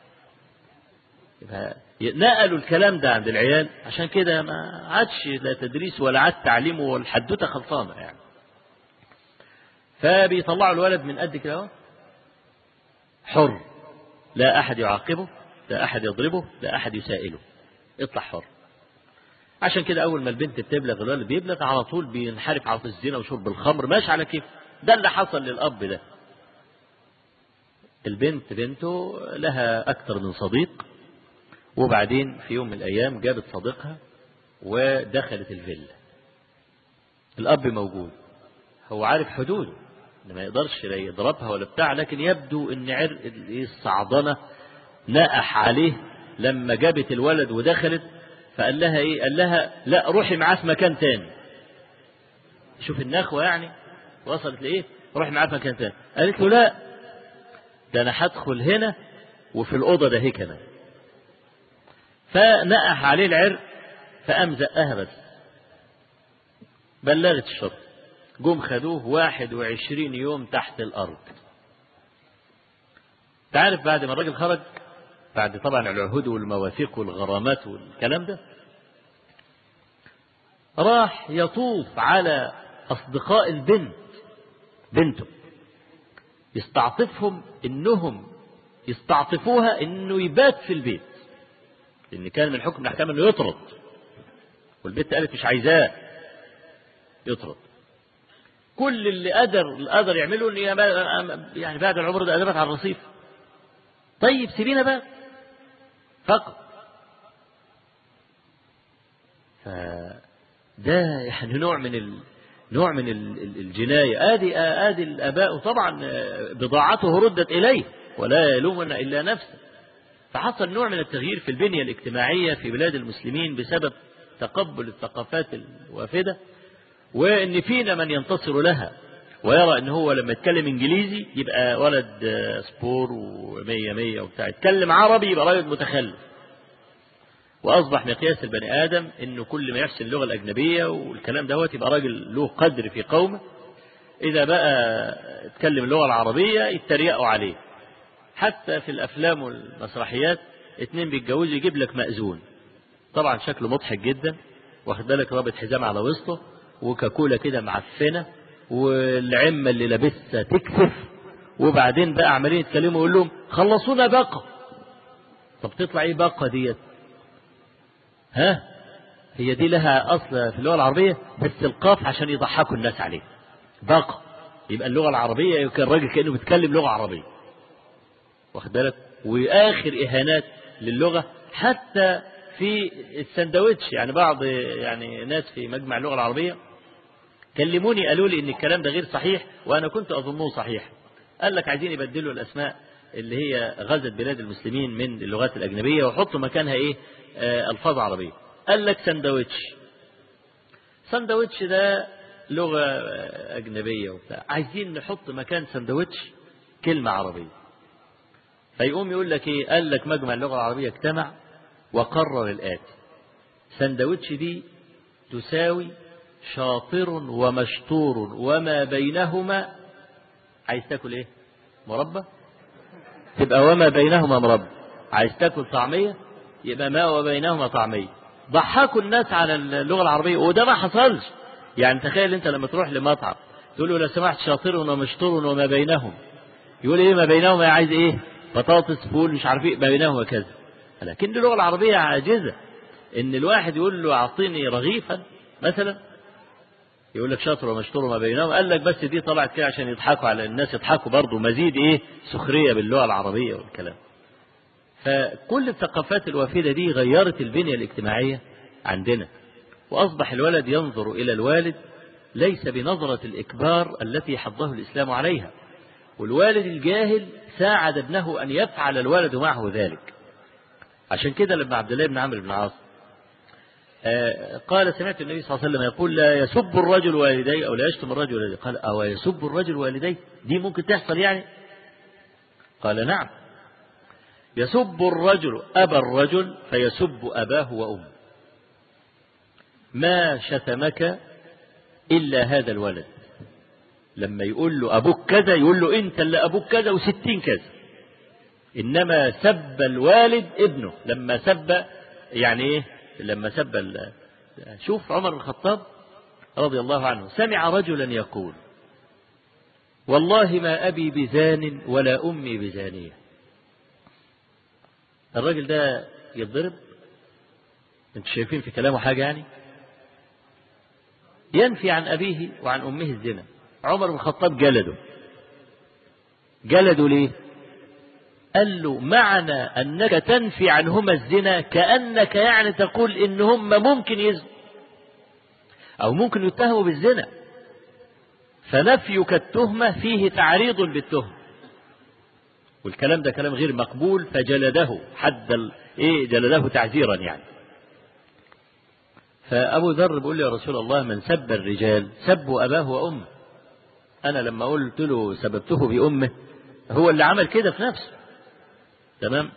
Speaker 1: يبقى نقلوا الكلام ده عند العيال عشان كده ما عادش لا تدريس ولا عاد تعليم والحدوته خلصانه يعني فبيطلعوا الولد من قد كده حر لا احد يعاقبه لا احد يضربه لا احد يسائله اطلع حر عشان كده اول ما البنت بتبلغ الولد بيبلغ على طول بينحرف على الزنا وشرب الخمر ماشي على كيف ده اللي حصل للاب ده البنت بنته لها اكثر من صديق وبعدين في يوم من الأيام جابت صديقها ودخلت الفيلا الأب موجود هو عارف حدوده ما يقدرش لا يضربها ولا بتاع لكن يبدو ان عرق الصعدنة نقح عليه لما جابت الولد ودخلت فقال لها ايه قال لها لا روحي معاه في مكان تاني شوف النخوة يعني وصلت لايه روحي معاه في مكان تاني قالت له لا ده انا هدخل هنا وفي الأوضة ده هي كمان فنقح عليه العرق فقام زقها بس بلغت الشرطة جم خدوه واحد وعشرين يوم تحت الأرض تعرف بعد ما الراجل خرج بعد طبعا العهود والمواثيق والغرامات والكلام ده راح يطوف على أصدقاء البنت بنته يستعطفهم إنهم يستعطفوها إنه يبات في البيت لأن كان من حكم الأحكام إنه يطرد والبنت قالت مش عايزاه يطرد كل اللي قدر اللي قدر يعمله ان يعني بعد العمر ده قدمت على الرصيف طيب سيبينا بقى فقط فده يعني نوع من ال... نوع من الجناية آدي آدي الآباء طبعا بضاعته ردت إليه ولا يلومن إلا نفسه فحصل نوع من التغيير في البنية الاجتماعية في بلاد المسلمين بسبب تقبل الثقافات الوافدة وان فينا من ينتصر لها ويرى ان هو لما يتكلم انجليزي يبقى ولد سبور ومية مية وبتاع يتكلم عربي يبقى راجل متخلف واصبح مقياس البني ادم انه كل ما يحسن اللغه الاجنبيه والكلام دوت يبقى راجل له قدر في قومه اذا بقى اتكلم اللغه العربيه يتريقوا عليه حتى في الافلام والمسرحيات اتنين بيتجوزوا يجيب لك مأذون طبعا شكله مضحك جدا واخد بالك رابط حزام على وسطه وكاكولا كده معفنه والعمه اللي لابسها تكسف وبعدين بقى عمالين يتكلموا يقول لهم خلصونا باقه طب تطلع ايه باقه ديت ها هي دي لها اصل في اللغه العربيه بس القاف عشان يضحكوا الناس عليه باقه يبقى اللغه العربيه يمكن الراجل كانه بيتكلم لغه عربيه واخد بالك واخر اهانات للغه حتى في السندوتش يعني بعض يعني ناس في مجمع اللغه العربيه كلموني قالوا لي ان الكلام ده غير صحيح وانا كنت اظنه صحيح قال لك عايزين يبدلوا الاسماء اللي هي غزت بلاد المسلمين من اللغات الاجنبيه ويحطوا مكانها ايه آه الفاظ عربيه قال لك سندوتش سندوتش ده لغه اجنبيه وبتاع عايزين نحط مكان سندوتش كلمه عربيه فيقوم يقول لك ايه قال لك مجمع اللغه العربيه اجتمع وقرر الاتي سندوتش دي تساوي شاطر ومشطور وما بينهما عايز تاكل ايه مربى تبقى وما بينهما مربى عايز تاكل طعمية يبقى ما وبينهما طعمية ضحكوا الناس على اللغة العربية وده ما حصلش يعني تخيل انت لما تروح لمطعم تقول له لو سمحت شاطر ومشطور وما بينهم يقول ايه ما بينهما عايز ايه بطاطس فول مش عارف ايه ما بينهما كذا لكن اللغة العربية عاجزة ان الواحد يقول له اعطيني رغيفا مثلا يقول لك شاطر ومشطور ما بينهم قال لك بس دي طلعت كده عشان يضحكوا على الناس يضحكوا برضه مزيد ايه سخريه باللغه العربيه والكلام فكل الثقافات الوافده دي غيرت البنيه الاجتماعيه عندنا واصبح الولد ينظر الى الوالد ليس بنظره الاكبار التي حضه الاسلام عليها والوالد الجاهل ساعد ابنه ان يفعل الولد معه ذلك عشان كده لما عبد الله بن عمرو بن العاص قال سمعت النبي صلى الله عليه وسلم يقول لا يسب الرجل والديه أو لا يشتم الرجل والديه قال أو يسب الرجل والديه دي ممكن تحصل يعني قال نعم يسب الرجل أبا الرجل فيسب أباه وأمه ما شتمك إلا هذا الولد لما يقول له أبوك كذا يقول له أنت اللي أبوك كذا وستين كذا إنما سب الوالد ابنه لما سب يعني إيه لما سب شوف عمر بن الخطاب رضي الله عنه سمع رجلا يقول والله ما أبي بزان ولا أمي بزانية الراجل ده يتضرب انتوا شايفين في كلامه حاجة يعني ينفي عن أبيه وعن أمه الزنا عمر بن الخطاب جلده جلده ليه قال له معنى أنك تنفي عنهما الزنا كأنك يعني تقول إن هم ممكن يزنوا أو ممكن يتهموا بالزنا فنفيك التهمة فيه تعريض بالتهمة والكلام ده كلام غير مقبول فجلده حد ال... إيه جلده تعزيرا يعني فأبو ذر بيقول لي يا رسول الله من سب الرجال سبوا أباه وأمه أنا لما قلت له سببته بأمه هو اللي عمل كده في نفسه تمام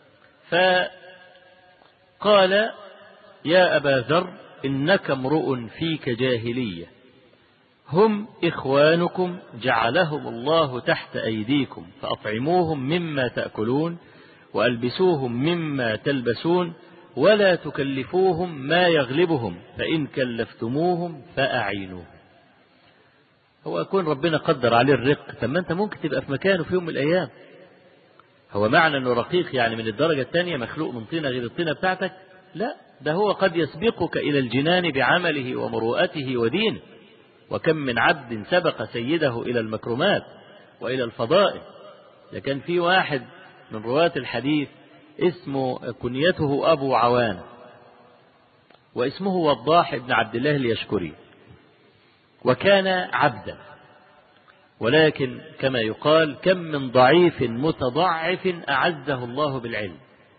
Speaker 1: فقال يا أبا ذر إنك امرؤ فيك جاهلية هم إخوانكم جعلهم الله تحت أيديكم فأطعموهم مما تأكلون وألبسوهم مما تلبسون ولا تكلفوهم ما يغلبهم فإن كلفتموهم فأعينوهم هو يكون ربنا قدر عليه الرق طب ما أنت ممكن تبقى في مكانه في يوم من الأيام هو معنى أنه رقيق يعني من الدرجة الثانية مخلوق من طينة غير الطينة بتاعتك لا ده هو قد يسبقك إلى الجنان بعمله ومروءته ودينه وكم من عبد سبق سيده إلى المكرمات وإلى الفضائل لكن في واحد من رواة الحديث اسمه كنيته أبو عوان واسمه وضاح بن عبد الله اليشكري وكان عبدا ولكن كما يقال كم من ضعيف متضعف أعزه الله بالعلم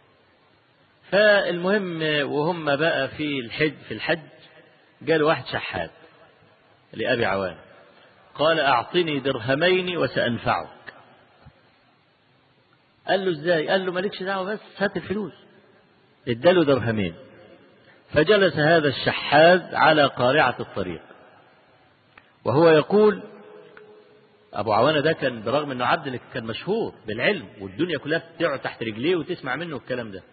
Speaker 1: فالمهم وهم بقى في الحج في الحج قال واحد شحات لأبي عوان قال أعطني درهمين وسأنفعك قال له ازاي قال له مالكش دعوة بس هات الفلوس اداله درهمين فجلس هذا الشحاذ على قارعة الطريق وهو يقول أبو عوانة ده كان برغم أنه عبد لكن كان مشهور بالعلم والدنيا كلها بتقعد تحت رجليه وتسمع منه الكلام ده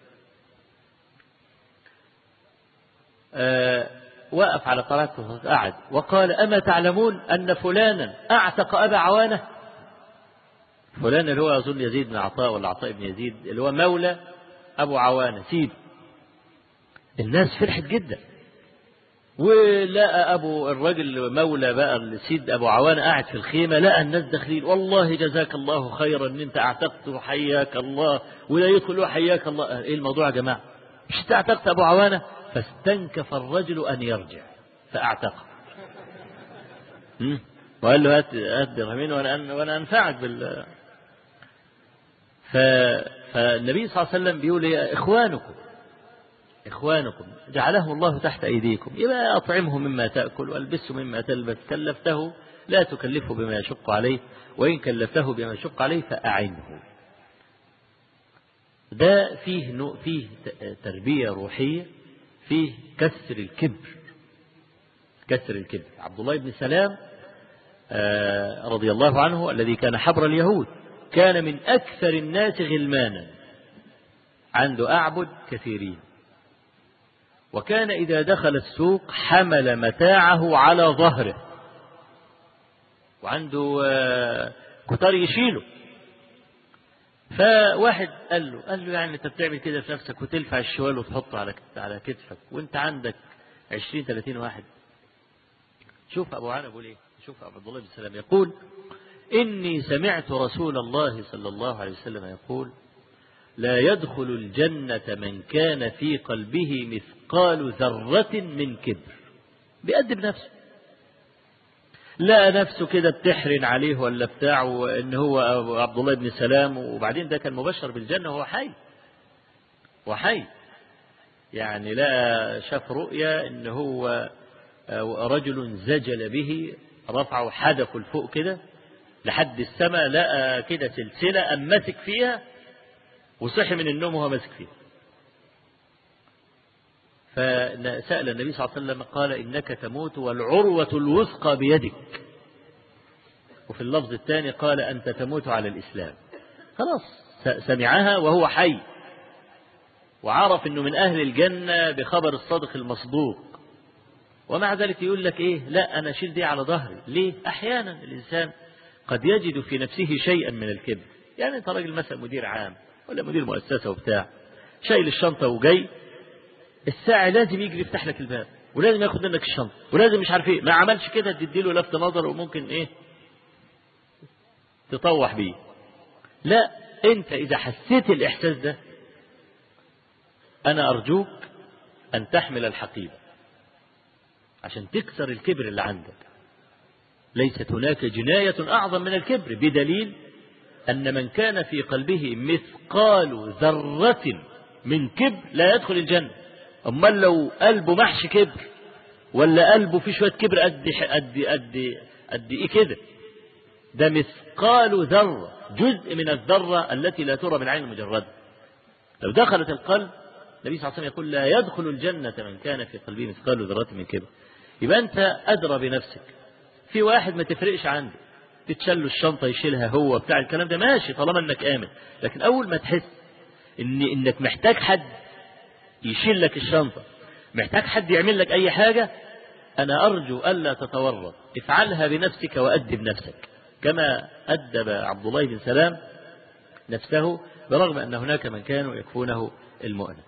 Speaker 1: آه وقف على قارعة قعد وقال أما تعلمون أن فلانا أعتق أبا عوانة فلان اللي هو أظن يزيد بن عطاء ولا عطاء بن يزيد اللي هو مولى أبو عوانة سيد الناس فرحت جدا ولقى أبو الراجل مولى بقى السيد أبو عوانة قاعد في الخيمة لقى الناس داخلين والله جزاك الله خيرا إن أنت اعتقت وحياك الله ولا يدخل حياك الله إيه الموضوع يا جماعة مش أنت اعتقت أبو عوانة فاستنكف الرجل أن يرجع فأعتقه وقال له هات هات درهمين وانا وانا انفعك بال ف... فالنبي صلى الله عليه وسلم بيقول يا اخوانكم اخوانكم جعلهم الله تحت ايديكم يبقى اطعمه مما تاكل والبسه مما تلبس كلفته لا تكلفه بما يشق عليه وان كلفته بما يشق عليه فاعنه ده فيه نوع فيه تربيه روحيه فيه كسر الكبر كسر الكبر عبد الله بن سلام رضي الله عنه الذي كان حبر اليهود كان من أكثر الناس غلمانا عنده أعبد كثيرين وكان إذا دخل السوق حمل متاعه على ظهره وعنده كتار يشيله فواحد قال له قال له يعني انت بتعمل كده في نفسك وتلفع الشوال وتحطه على على كتفك وانت عندك 20 30 واحد شوف ابو عنا بيقول ايه شوف عبد الله بن سلام يقول اني سمعت رسول الله صلى الله عليه وسلم يقول لا يدخل الجنة من كان في قلبه مثقال ذرة من كبر بيأدب نفسه لقى نفسه كده بتحرن عليه ولا بتاعه ان هو عبد الله بن سلام وبعدين ده كان مبشر بالجنة وهو حي وحي يعني لا شاف رؤيا ان هو رجل زجل به رفعه حدفه لفوق كده لحد السماء لقى كده سلسلة أم مسك فيها وصحي من النوم وهو ماسك فيها فسأل النبي صلى الله عليه وسلم قال إنك تموت والعروة الوثقى بيدك وفي اللفظ الثاني قال أنت تموت على الإسلام خلاص سمعها وهو حي وعرف أنه من أهل الجنة بخبر الصادق المصدوق ومع ذلك يقول لك إيه لا أنا أشيل دي على ظهري ليه أحيانا الإنسان قد يجد في نفسه شيئا من الكبر يعني أنت راجل مثلا مدير عام ولا مدير مؤسسة وبتاع شايل الشنطة وجاي الساعي لازم يجري يفتح لك الباب ولازم ياخد منك الشنطة ولازم مش عارف ايه ما عملش كده تديله لفت نظر وممكن ايه تطوح بيه لا انت اذا حسيت الاحساس ده انا ارجوك ان تحمل الحقيبة عشان تكسر الكبر اللي عندك ليست هناك جناية اعظم من الكبر بدليل ان من كان في قلبه مثقال ذرة من كبر لا يدخل الجنة امال لو قلبه محشي كبر ولا قلبه فيه شويه كبر قد قد قد قد ايه كده ده مثقال ذره جزء من الذره التي لا ترى بالعين المجرده لو دخلت القلب النبي صلى الله عليه وسلم يقول لا يدخل الجنة من كان في قلبه مثقال ذرة من كبر يبقى أنت أدرى بنفسك في واحد ما تفرقش عنده تتشل الشنطة يشيلها هو بتاع الكلام ده ماشي طالما انك آمن لكن أول ما تحس إن إنك محتاج حد يشيل لك الشنطة محتاج حد يعمل لك أي حاجة أنا أرجو ألا تتورط افعلها بنفسك وأدب نفسك كما أدب عبد الله بن سلام نفسه برغم أن هناك من كانوا يكفونه المؤنة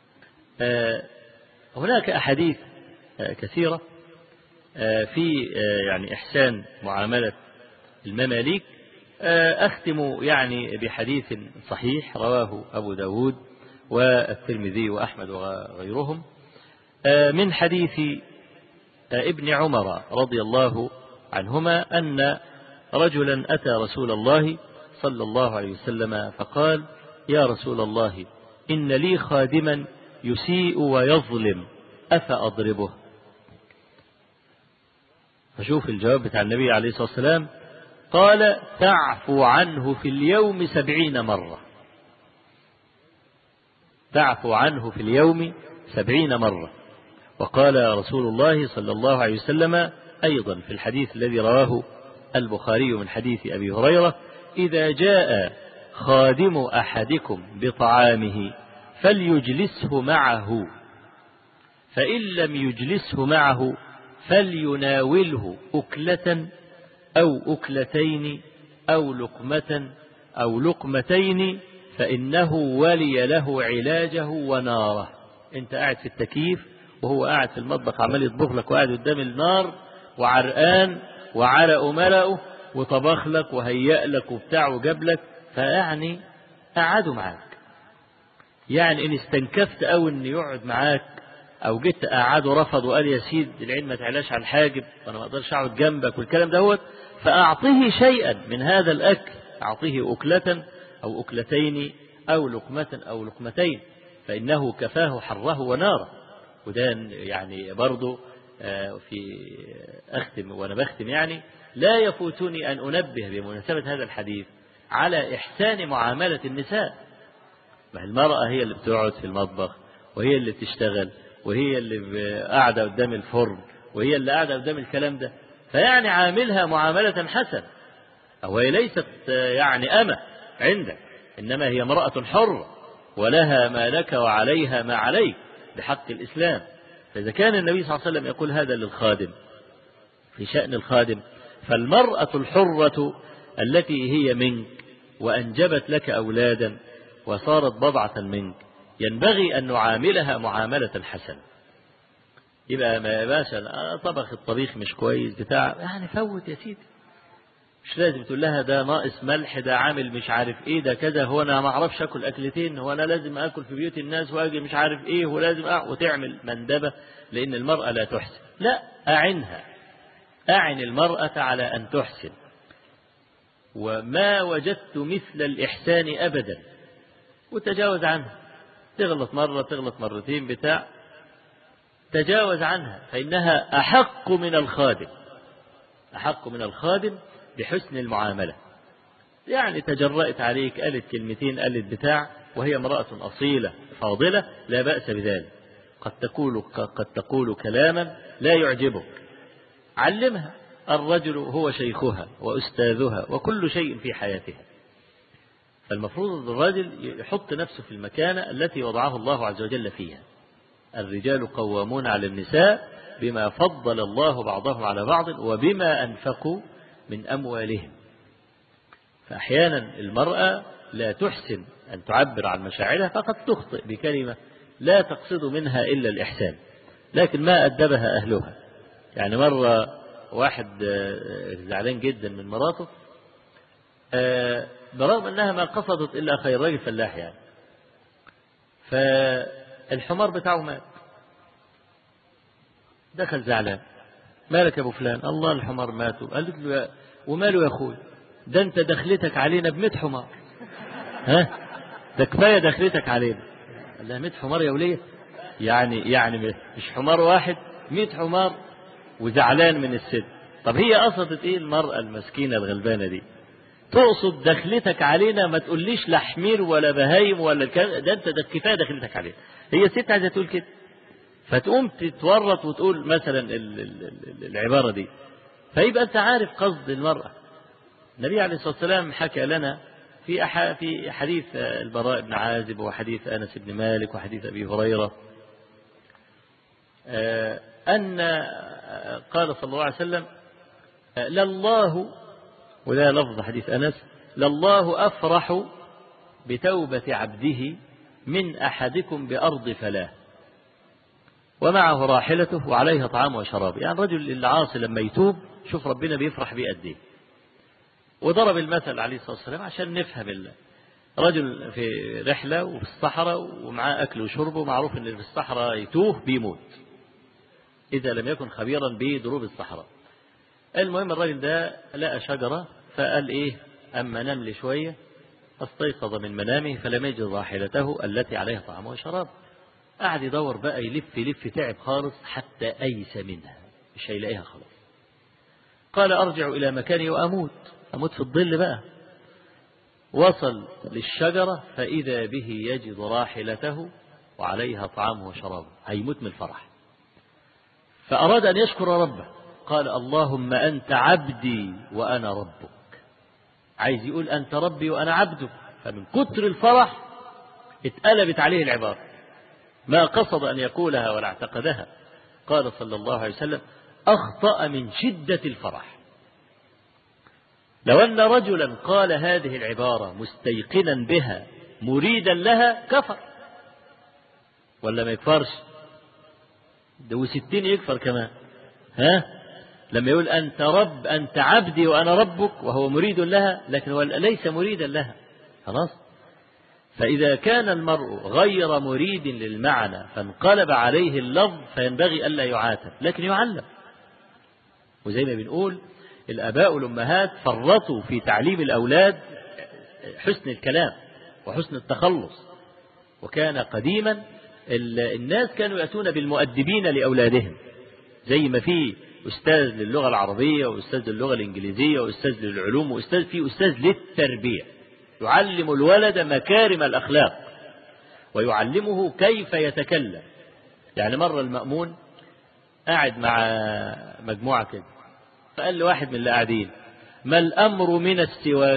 Speaker 1: هناك أحاديث كثيرة في يعني إحسان معاملة المماليك أختم يعني بحديث صحيح رواه أبو داود والترمذي وأحمد وغيرهم من حديث ابن عمر رضي الله عنهما أن رجلا أتى رسول الله صلى الله عليه وسلم فقال يا رسول الله إن لي خادما يسيء ويظلم أفأضربه فشوف الجواب بتاع النبي عليه الصلاة والسلام قال تعفو عنه في اليوم سبعين مرة تعفو عنه في اليوم سبعين مرة وقال رسول الله صلى الله عليه وسلم أيضا في الحديث الذي رواه البخاري من حديث أبي هريرة إذا جاء خادم أحدكم بطعامه فليجلسه معه فإن لم يجلسه معه فليناوله أكلة أو أكلتين أو لقمة أو لقمتين فإنه ولي له علاجه وناره أنت قاعد في التكييف وهو قاعد في المطبخ عمال يطبخ لك وقاعد قدام النار وعرقان وعرقه ملأه وطبخ لك وهيأ لك وبتاع وجاب لك فيعني قعدوا معاك يعني إن استنكفت أو إن يقعد معاك أو جيت قعده رفض وقال يا سيد العين ما تعلاش على الحاجب وأنا ما أقدرش أقعد جنبك والكلام دوت فأعطيه شيئا من هذا الأكل أعطيه أكلة أو أكلتين أو لقمة أو لقمتين فإنه كفاه حره وناره وده يعني برضه في أختم وأنا بختم يعني لا يفوتني أن أنبه بمناسبة هذا الحديث على إحسان معاملة النساء ما المرأة هي اللي بتقعد في المطبخ وهي اللي بتشتغل وهي اللي قاعدة قدام الفرن وهي اللي قاعدة قدام الكلام ده فيعني عاملها معاملة حسنة أو هي ليست يعني أمة عندك إنما هي امرأة حرة ولها ما لك وعليها ما عليك بحق الإسلام فإذا كان النبي صلى الله عليه وسلم يقول هذا للخادم في شأن الخادم فالمرأة الحرة التي هي منك وأنجبت لك أولادا وصارت بضعة منك ينبغي أن نعاملها معاملة حسنة يبقى ما يا باشا طبخ الطبيخ مش كويس بتاع يعني فوت يا سيدي مش لازم تقول لها ده ناقص ملح ده عامل مش عارف ايه ده كذا هو انا ما اعرفش اكل اكلتين هو انا لازم اكل في بيوت الناس واجي مش عارف ايه ولازم أع... وتعمل مندبه لان المراه لا تحسن لا اعنها اعن المراه على ان تحسن وما وجدت مثل الاحسان ابدا وتجاوز عنها تغلط مره تغلط مرتين بتاع تجاوز عنها فانها احق من الخادم احق من الخادم بحسن المعاملة يعني تجرأت عليك قالت كلمتين قالت بتاع وهي امرأة أصيلة فاضلة لا بأس بذلك قد تقول قد تقول كلاما لا يعجبك علمها الرجل هو شيخها وأستاذها وكل شيء في حياتها فالمفروض الرجل يحط نفسه في المكانة التي وضعه الله عز وجل فيها الرجال قوامون على النساء بما فضل الله بعضهم على بعض وبما أنفقوا من أموالهم فأحيانا المرأة لا تحسن أن تعبر عن مشاعرها فقد تخطئ بكلمة لا تقصد منها إلا الإحسان لكن ما أدبها أهلها يعني مرة واحد زعلان جدا من مراته برغم أنها ما قصدت إلا خير راجل فلاح يعني فالحمار بتاعه مات دخل زعلان مالك يا ابو فلان الله الحمار ماتوا قالت له وماله يا اخوي ده انت دخلتك علينا ب حمار ها ده كفايه دخلتك علينا قال لها 100 حمار يا وليه يعني يعني مش حمار واحد 100 حمار وزعلان من الست طب هي قصدت ايه المرأة المسكينة الغلبانة دي تقصد دخلتك علينا ما تقوليش لا حمير ولا بهايم ولا ده انت ده كفايه دخلتك علينا هي الست عايزه تقول كده فتقوم تتورط وتقول مثلا العبارة دي فيبقى أنت عارف قصد المرأة النبي عليه الصلاة والسلام حكى لنا في في حديث البراء بن عازب وحديث أنس بن مالك وحديث أبي هريرة أن قال صلى الله عليه وسلم لله ولا لفظ حديث أنس لله أفرح بتوبة عبده من أحدكم بأرض فلاه ومعه راحلته وعليها طعام وشراب يعني الرجل العاصي لما يتوب شوف ربنا بيفرح بيه قد ايه وضرب المثل عليه الصلاة والسلام عشان نفهم الله رجل في رحلة وفي الصحراء ومعاه أكل وشرب ومعروف أن في الصحراء يتوه بيموت إذا لم يكن خبيرا بدروب الصحراء المهم الراجل ده لقى شجرة فقال إيه أما نام لي شوية فاستيقظ من منامه فلم يجد راحلته التي عليها طعام وشراب قعد يدور بقى يلف يلف تعب خالص حتى أيس منها مش هيلاقيها خلاص قال أرجع إلى مكاني وأموت أموت في الظل بقى وصل للشجرة فإذا به يجد راحلته وعليها طعامه وشرابه هيموت من الفرح فأراد أن يشكر ربه قال اللهم أنت عبدي وأنا ربك عايز يقول أنت ربي وأنا عبدك فمن كتر الفرح اتقلبت عليه العبارة ما قصد أن يقولها ولا اعتقدها قال صلى الله عليه وسلم أخطأ من شدة الفرح لو أن رجلا قال هذه العبارة مستيقنا بها مريدا لها كفر ولا ما يكفرش ده وستين يكفر كمان ها لما يقول أنت رب أنت عبدي وأنا ربك وهو مريد لها لكن هو ليس مريدا لها خلاص فإذا كان المرء غير مريد للمعنى فانقلب عليه اللفظ فينبغي ألا يعاتب لكن يعلم وزي ما بنقول الآباء والأمهات فرطوا في تعليم الأولاد حسن الكلام وحسن التخلص وكان قديما الناس كانوا يأتون بالمؤدبين لأولادهم زي ما في أستاذ للغة العربية وأستاذ للغة الإنجليزية وأستاذ للعلوم وأستاذ في أستاذ للتربية يعلم الولد مكارم الأخلاق ويعلمه كيف يتكلم يعني مرة المأمون قاعد مع مجموعة كده فقال له واحد من اللي قاعدين ما الأمر من السواك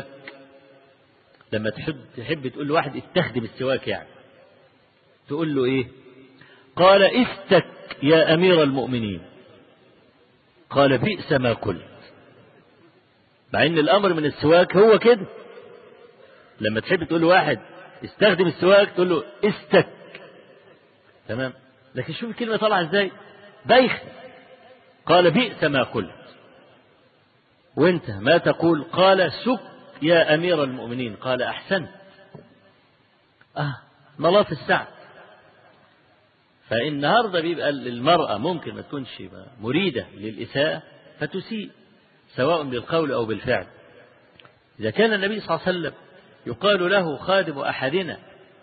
Speaker 1: لما تحب تحب تقول لواحد استخدم السواك يعني تقول له ايه قال استك يا أمير المؤمنين قال بئس ما قلت مع ان الامر من السواك هو كده لما تحب تقول لواحد استخدم السواك تقول له استك تمام لكن شوف الكلمة طالعة ازاي بايخ قال بئس ما قلت وانت ما تقول قال سك يا أمير المؤمنين قال أحسنت آه ملاط السعد فالنهاردة بيبقى المرأة ممكن ما تكونش مريدة للإساءة فتسيء سواء بالقول أو بالفعل إذا كان النبي صلى الله عليه وسلم يقال له خادم أحدنا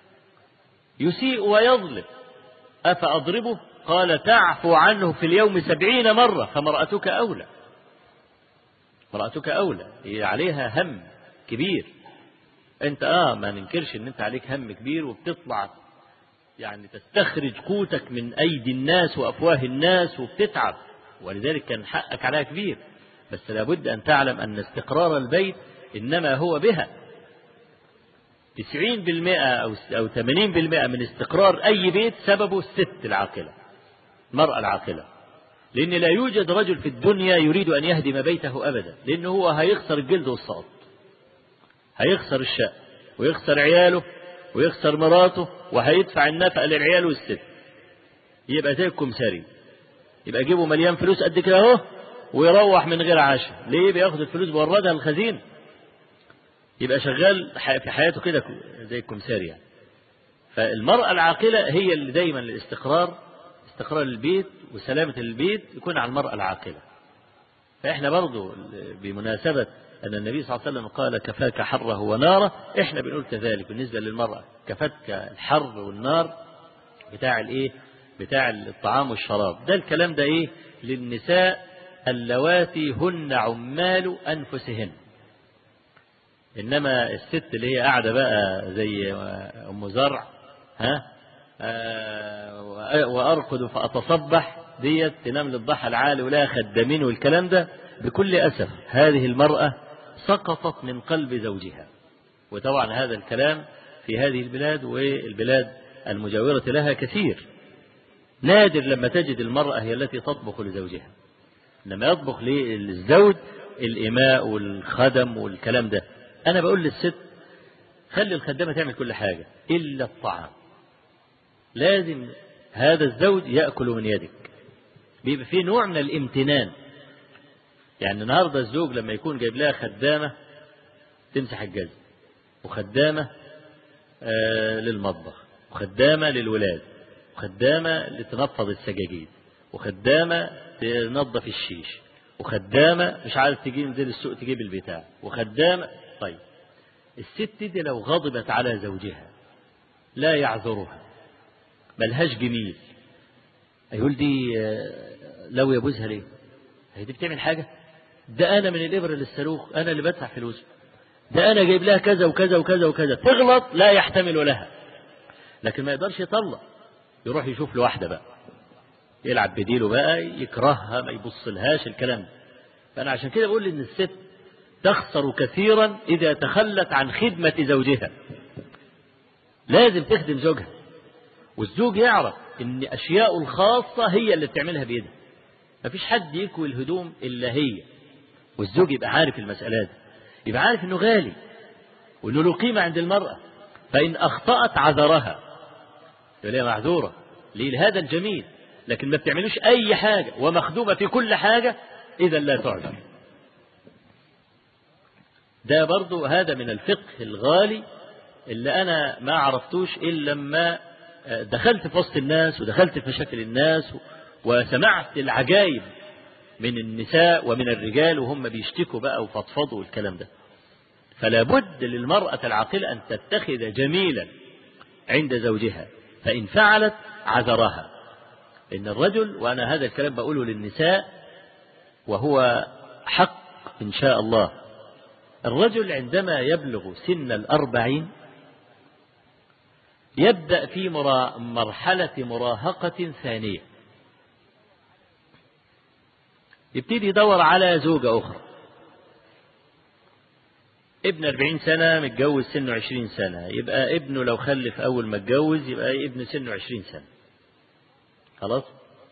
Speaker 1: يسيء ويظلم أفأضربه قال تعفو عنه في اليوم سبعين مرة فمرأتك أولى مرأتك أولى هي عليها هم كبير أنت آه ما ننكرش أن أنت عليك هم كبير وبتطلع يعني تستخرج قوتك من أيدي الناس وأفواه الناس وبتتعب ولذلك كان حقك عليها كبير بس لابد أن تعلم أن استقرار البيت إنما هو بها تسعين بالمئة أو ثمانين بالمئة من استقرار أي بيت سببه الست العاقلة المرأة العاقلة لأن لا يوجد رجل في الدنيا يريد أن يهدم بيته أبدا لأنه هو هيخسر الجلد والصوت هيخسر الشقة ويخسر عياله ويخسر مراته وهيدفع النفقة للعيال والست يبقى زي الكمساري يبقى جيبه مليان فلوس قد كده اهو ويروح من غير عشاء ليه بياخد الفلوس بيوردها الخزين يبقى شغال في حياته كده زي الكمساري يعني فالمرأة العاقلة هي اللي دايما الاستقرار استقرار البيت وسلامة البيت يكون على المرأة العاقلة فإحنا برضو بمناسبة أن النبي صلى الله عليه وسلم قال كفاك حره وناره إحنا بنقول كذلك بالنسبة للمرأة كفتك الحر والنار بتاع الإيه بتاع الطعام والشراب ده الكلام ده إيه للنساء اللواتي هن عمال أنفسهن إنما الست اللي هي قاعدة بقى زي أم زرع ها آه وأرقد فأتصبح ديت تنام للضحى العالي ولا خدامين والكلام ده بكل أسف هذه المرأة سقطت من قلب زوجها وطبعا هذا الكلام في هذه البلاد والبلاد المجاورة لها كثير نادر لما تجد المرأة هي التي تطبخ لزوجها لما يطبخ للزوج الإماء والخدم والكلام ده أنا بقول للست خلي الخدامة تعمل كل حاجة إلا الطعام لازم هذا الزوج يأكل من يدك بيبقى فيه نوع من الامتنان يعني النهارده الزوج لما يكون جايب لها خدامة تمسح الجزم وخدامة آه للمطبخ وخدامة للولاد وخدامة لتنفض السجاجيد وخدامة تنظف الشيش وخدامة مش عارف تجي تنزل السوق تجيب البتاع وخدامة طيب الست دي لو غضبت على زوجها لا يعذرها ملهاش جميل يقول دي لو يبوزها ليه هي دي بتعمل حاجة ده أنا من الإبرة للصاروخ أنا اللي بدفع فلوس ده أنا جايب لها كذا وكذا وكذا وكذا تغلط لا يحتمل لها لكن ما يقدرش يطلق يروح يشوف له واحدة بقى يلعب بديله بقى يكرهها ما يبص لهاش الكلام ده فأنا عشان كده بقول إن الست تخسر كثيرا إذا تخلت عن خدمة زوجها لازم تخدم زوجها والزوج يعرف إن أشياء الخاصة هي اللي بتعملها بيدها مفيش حد يكوي الهدوم إلا هي والزوج يبقى عارف المسألة دي يبقى عارف إنه غالي وإنه له قيمة عند المرأة فإن أخطأت عذرها يقول لها معذورة ليه لهذا الجميل لكن ما بتعملوش أي حاجة ومخدومة في كل حاجة إذا لا تعذر ده برضو هذا من الفقه الغالي اللي أنا ما عرفتوش إلا لما دخلت في وسط الناس ودخلت في مشاكل الناس وسمعت العجائب من النساء ومن الرجال وهم بيشتكوا بقى وفضفضوا والكلام ده فلا بد للمرأة العاقلة أن تتخذ جميلا عند زوجها فإن فعلت عذرها إن الرجل وأنا هذا الكلام بقوله للنساء وهو حق إن شاء الله الرجل عندما يبلغ سن الأربعين يبدأ في مرحلة مراهقة ثانية يبتدي يدور على زوجة أخرى ابن 40 سنة متجوز سنه 20 سنة يبقى ابنه لو خلف أول ما اتجوز يبقى ابن سنه 20 سنة خلاص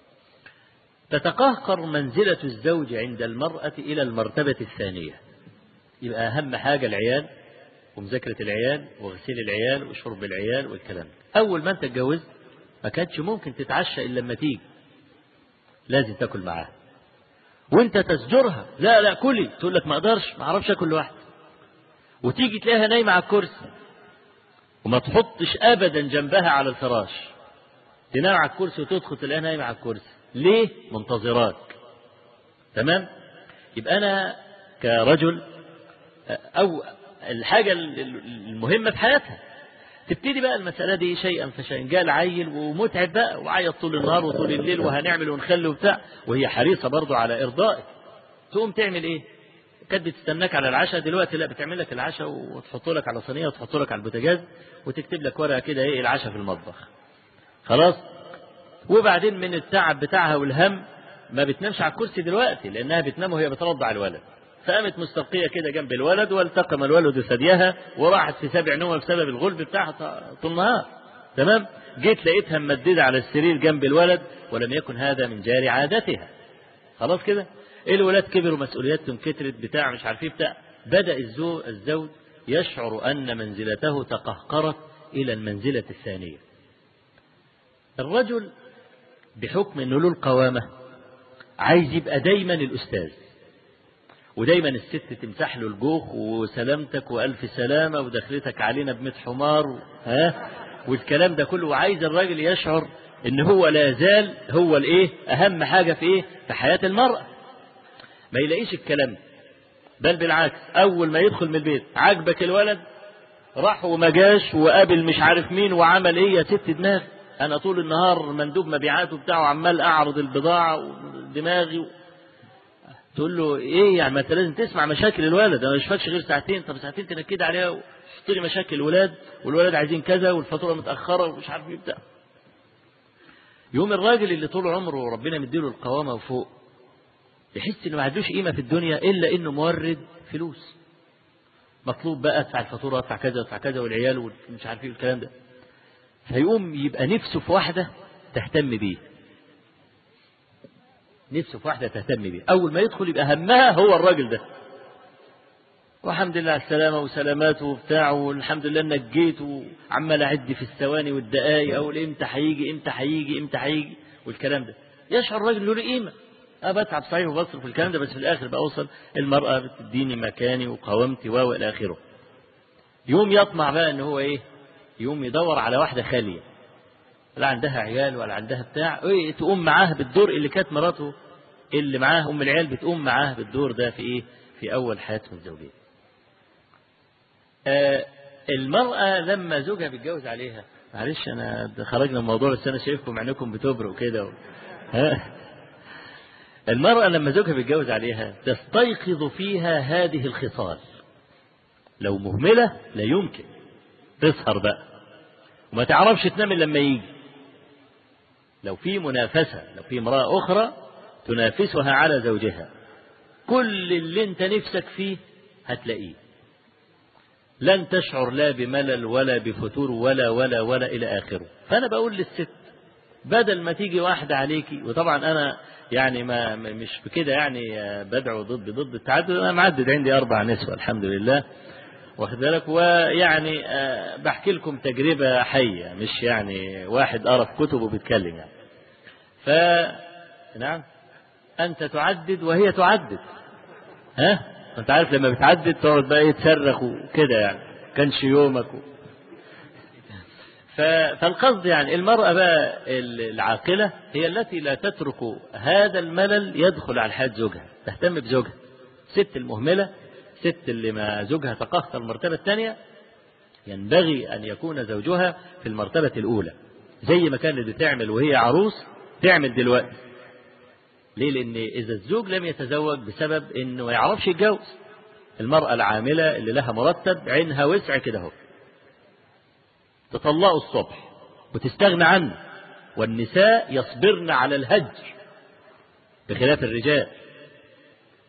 Speaker 1: تتقهقر منزلة الزوج عند المرأة إلى المرتبة الثانية يبقى أهم حاجة العيال ومذاكرة العيال وغسيل العيال وشرب العيال والكلام أول ما أنت اتجوزت ما كانتش ممكن تتعشى إلا لما تيجي لازم تاكل معاها وانت تزجرها لا لا كلي تقول لك ما اقدرش ما اعرفش اكل لوحدي وتيجي تلاقيها نايمه على الكرسي وما تحطش ابدا جنبها على الفراش تنام على الكرسي وتدخل تلاقيها نايمه على الكرسي ليه منتظراك تمام يبقى انا كرجل او الحاجه المهمه في حياتها تبتدي بقى المسألة دي شيئا فشيئا جاء العيل ومتعب بقى وعيط طول النهار وطول الليل وهنعمل ونخلي وبتاع وهي حريصة برضو على إرضائك تقوم تعمل إيه؟ كانت بتستناك على العشاء دلوقتي لا بتعمل لك العشاء وتحط لك على صينية وتحط لك على البوتاجاز وتكتب لك ورقة كده إيه العشاء في المطبخ خلاص وبعدين من التعب بتاعها والهم ما بتنامش على الكرسي دلوقتي لأنها بتنام وهي بترضع الولد فقامت مستلقية كده جنب الولد والتقم الولد ثديها وراحت في سبع نومة بسبب الغلب بتاعها طول النهار تمام جيت لقيتها ممددة على السرير جنب الولد ولم يكن هذا من جاري عادتها خلاص كده الولاد كبروا مسؤولياتهم كترت بتاع مش عارف ايه بتاع بدأ الزوج, الزوج يشعر أن منزلته تقهقرت إلى المنزلة الثانية الرجل بحكم أنه له القوامة عايز يبقى دايما الأستاذ ودايما الست تمسح له الجوخ وسلامتك والف سلامه ودخلتك علينا بميت حمار ها والكلام ده كله وعايز الراجل يشعر ان هو لا زال هو الايه اهم حاجه في ايه في حياه المراه ما يلاقيش الكلام ده بل بالعكس اول ما يدخل من البيت عاجبك الولد راح وما جاش وقابل مش عارف مين وعمل ايه يا ست دماغ انا طول النهار مندوب مبيعاته بتاعه عمال اعرض البضاعه ودماغي تقول له ايه يعني ما انت لازم تسمع مشاكل الولد انا مش فاكش غير ساعتين طب ساعتين تنكد عليها وتحط لي مشاكل الولاد والولاد عايزين كذا والفاتوره متاخره ومش عارف ايه بتاع يوم الراجل اللي طول عمره ربنا مديله القوامه وفوق يحس انه ما عندوش قيمه في الدنيا الا انه مورد فلوس مطلوب بقى ادفع الفاتوره ادفع كذا ادفع كذا والعيال ومش عارف ايه الكلام ده فيقوم يبقى نفسه في واحده تهتم بيه نفسه في واحدة تهتم بيه أول ما يدخل يبقى همها هو الراجل ده والحمد لله على السلامة وسلاماته وبتاع والحمد لله انك جيت وعمال اعد في الثواني والدقايق اقول امتى هيجي امتى هيجي امتى هيجي والكلام ده يشعر الراجل له قيمة أنا بتعب صحيح وبصرف الكلام ده بس في الآخر بأوصل المرأة بتديني مكاني وقوامتي و إلى آخره. يوم يطمع بقى إن هو إيه؟ يوم يدور على واحدة خالية. لا عندها عيال ولا عندها بتاع ايه تقوم معاه بالدور اللي كانت مراته اللي معاه ام العيال بتقوم معاه بالدور ده في ايه في اول حياتهم الزوجيه آه المرأة لما زوجها بيتجوز عليها معلش انا خرجنا من الموضوع بس انا شايفكم عينكم بتبرق كده و... ها المرأة لما زوجها بيتجوز عليها تستيقظ فيها هذه الخصال لو مهملة لا يمكن تسهر بقى وما تعرفش تنام لما يجي لو في منافسة لو في امرأة أخرى تنافسها على زوجها كل اللي انت نفسك فيه هتلاقيه لن تشعر لا بملل ولا بفتور ولا ولا ولا إلى آخره فأنا بقول للست بدل ما تيجي واحدة عليكي وطبعا أنا يعني ما مش بكده يعني بدعو ضد ضد التعدد أنا معدد عندي أربع نسوة الحمد لله واخد بالك ويعني بحكي لكم تجربة حية مش يعني واحد قرا في كتب وبيتكلم يعني ف نعم أنت تعدد وهي تعدد ها أنت عارف لما بتعدد تقعد بقى ايه تصرخ وكده يعني كانش يومك و... ف... فالقصد يعني المرأة بقى العاقلة هي التي لا تترك هذا الملل يدخل على حياة زوجها تهتم بزوجها ست المهملة ست اللي ما زوجها تقهقر المرتبة الثانية ينبغي أن يكون زوجها في المرتبة الأولى زي ما كانت بتعمل وهي عروس تعمل دلوقتي ليه لأن إذا الزوج لم يتزوج بسبب إنه ما يعرفش يتجوز المرأة العاملة اللي لها مرتب عينها وسع كده اهو تطلقه الصبح وتستغنى عنه والنساء يصبرن على الهجر بخلاف الرجال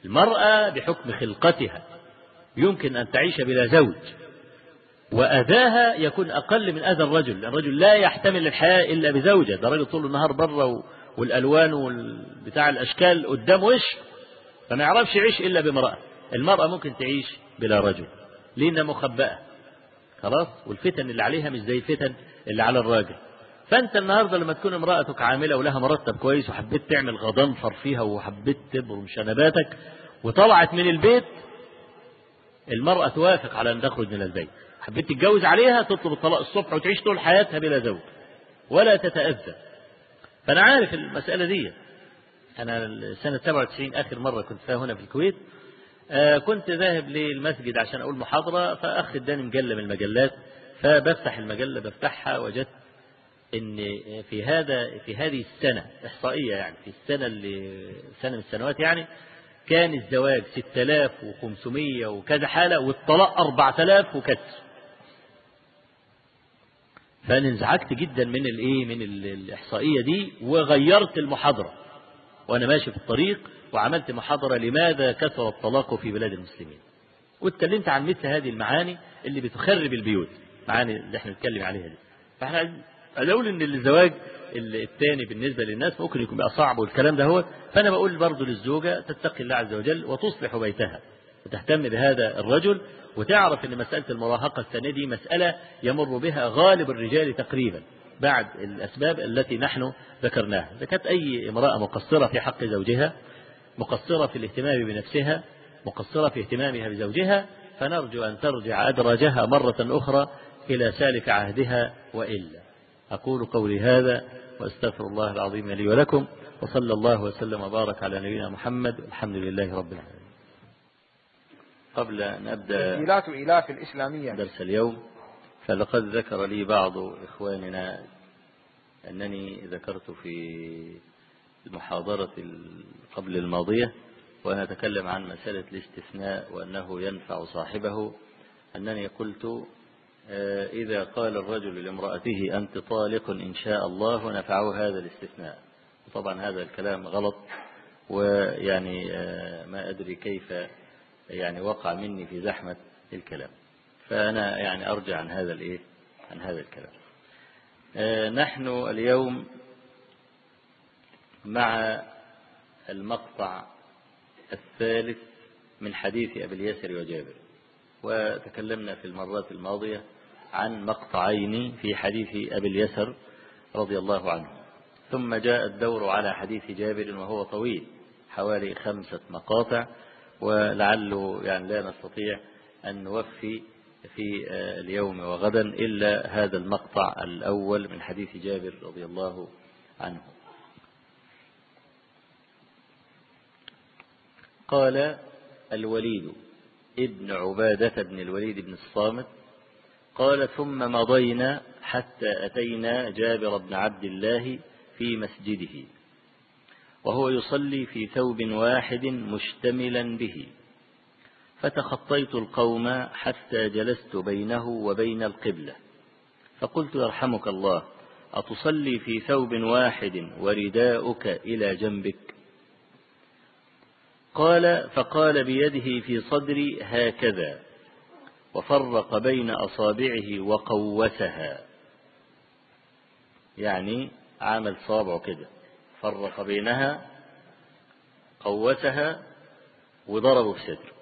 Speaker 1: المرأة بحكم خلقتها يمكن أن تعيش بلا زوج وأذاها يكون أقل من أذى الرجل لأن الرجل لا يحتمل الحياة إلا بزوجة ده راجل طول النهار بره والألوان بتاع الأشكال قدام وش فما يعرفش يعيش إلا بامرأة المرأة ممكن تعيش بلا رجل لأنها مخبأة خلاص والفتن اللي عليها مش زي الفتن اللي على الراجل فأنت النهاردة لما تكون امرأتك عاملة ولها مرتب كويس وحبيت تعمل غضنفر فيها وحبيت تبرم شنباتك وطلعت من البيت المرأة توافق على أن تخرج من البيت حبيت تتجوز عليها تطلب الطلاق الصبح وتعيش طول حياتها بلا زوج ولا تتأذى فأنا عارف المسألة دي أنا سنة 97 آخر مرة كنت فيها هنا في الكويت آه كنت ذاهب للمسجد عشان أقول محاضرة فأخ اداني مجلة من المجلات فبفتح المجلة بفتحها وجدت ان في هذا في هذه السنة إحصائية يعني في السنة اللي سنة من السنوات يعني كان الزواج 6500 وكذا حالة والطلاق 4000 وكسر فأنا انزعجت جدا من الايه من الإحصائية دي وغيرت المحاضرة وأنا ماشي في الطريق وعملت محاضرة لماذا كثر الطلاق في بلاد المسلمين واتكلمت عن مثل هذه المعاني اللي بتخرب البيوت معاني اللي احنا بنتكلم عليها دي فاحنا اقول ان الزواج الثاني بالنسبة للناس ممكن يكون بقى صعب والكلام ده هو فأنا بقول برضه للزوجة تتقي الله عز وجل وتصلح بيتها وتهتم بهذا الرجل وتعرف ان مسألة المراهقة السنة دي مسألة يمر بها غالب الرجال تقريبا بعد الأسباب التي نحن ذكرناها إذا كانت أي امرأة مقصرة في حق زوجها مقصرة في الاهتمام بنفسها مقصرة في اهتمامها بزوجها فنرجو أن ترجع أدرجها مرة أخرى إلى سالف عهدها وإلا أقول قولي هذا وأستغفر الله العظيم لي ولكم وصلى الله وسلم وبارك على نبينا محمد الحمد لله رب العالمين قبل أن أبدأ
Speaker 2: تسجيلات إلاف الإسلامية
Speaker 1: درس اليوم فلقد ذكر لي بعض إخواننا أنني ذكرت في المحاضرة قبل الماضية وأنا أتكلم عن مسألة الاستثناء وأنه ينفع صاحبه أنني قلت آه، إذا قال الرجل لامرأته أنت طالق إن شاء الله نفعه هذا الاستثناء طبعا هذا الكلام غلط ويعني آه، ما أدري كيف يعني وقع مني في زحمة الكلام فأنا يعني أرجع عن هذا الإيه عن هذا الكلام آه، نحن اليوم مع المقطع الثالث من حديث أبي اليسر وجابر وتكلمنا في المرات الماضية عن مقطعين في حديث أبي اليسر رضي الله عنه ثم جاء الدور على حديث جابر وهو طويل حوالي خمسة مقاطع ولعله يعني لا نستطيع أن نوفي في اليوم وغدا إلا هذا المقطع الأول من حديث جابر رضي الله عنه قال الوليد ابن عبادة بن الوليد بن الصامت قال ثم مضينا حتى أتينا جابر بن عبد الله في مسجده وهو يصلي في ثوب واحد مشتملا به فتخطيت القوم حتى جلست بينه وبين القبلة فقلت يرحمك الله أتصلي في ثوب واحد ورداؤك إلى جنبك قال فقال بيده في صدري هكذا وفرق بين أصابعه وقوسها يعني عمل صابعه كده فرق بينها قوسها وضربه في صدره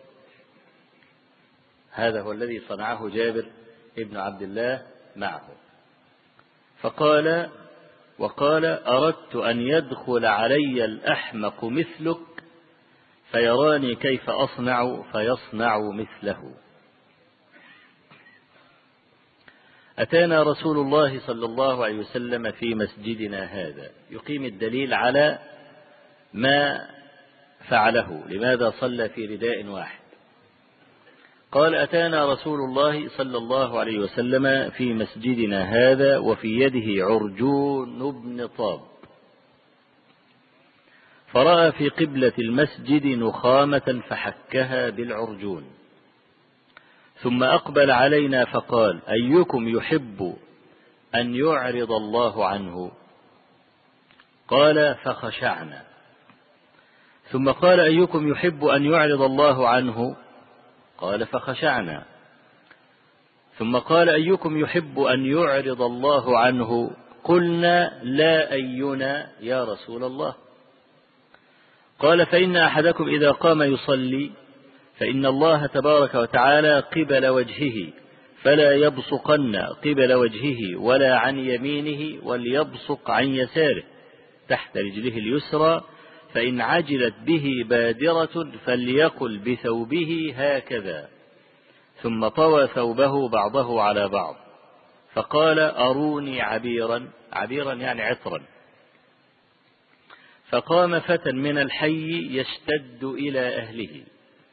Speaker 1: هذا هو الذي صنعه جابر ابن عبد الله معه فقال وقال أردت أن يدخل علي الأحمق مثلك فيراني كيف أصنع فيصنع مثله أتانا رسول الله صلى الله عليه وسلم في مسجدنا هذا يقيم الدليل على ما فعله لماذا صلى في رداء واحد قال أتانا رسول الله صلى الله عليه وسلم في مسجدنا هذا وفي يده عرجون بن طاب فرأى في قبلة المسجد نخامة فحكها بالعرجون ثم أقبل علينا فقال أيكم يحب أن يعرض الله عنه قال فخشعنا ثم قال أيكم يحب أن يعرض الله عنه قال فخشعنا ثم قال أيكم يحب أن يعرض الله عنه قلنا لا أينا يا رسول الله قال فإن أحدكم إذا قام يصلي فإن الله تبارك وتعالى قبل وجهه فلا يبصقن قبل وجهه ولا عن يمينه وليبصق عن يساره تحت رجله اليسرى فإن عجلت به بادرة فليقل بثوبه هكذا ثم طوى ثوبه بعضه على بعض فقال أروني عبيرا عبيرا يعني عطرا فقام فتى من الحي يشتد إلى أهله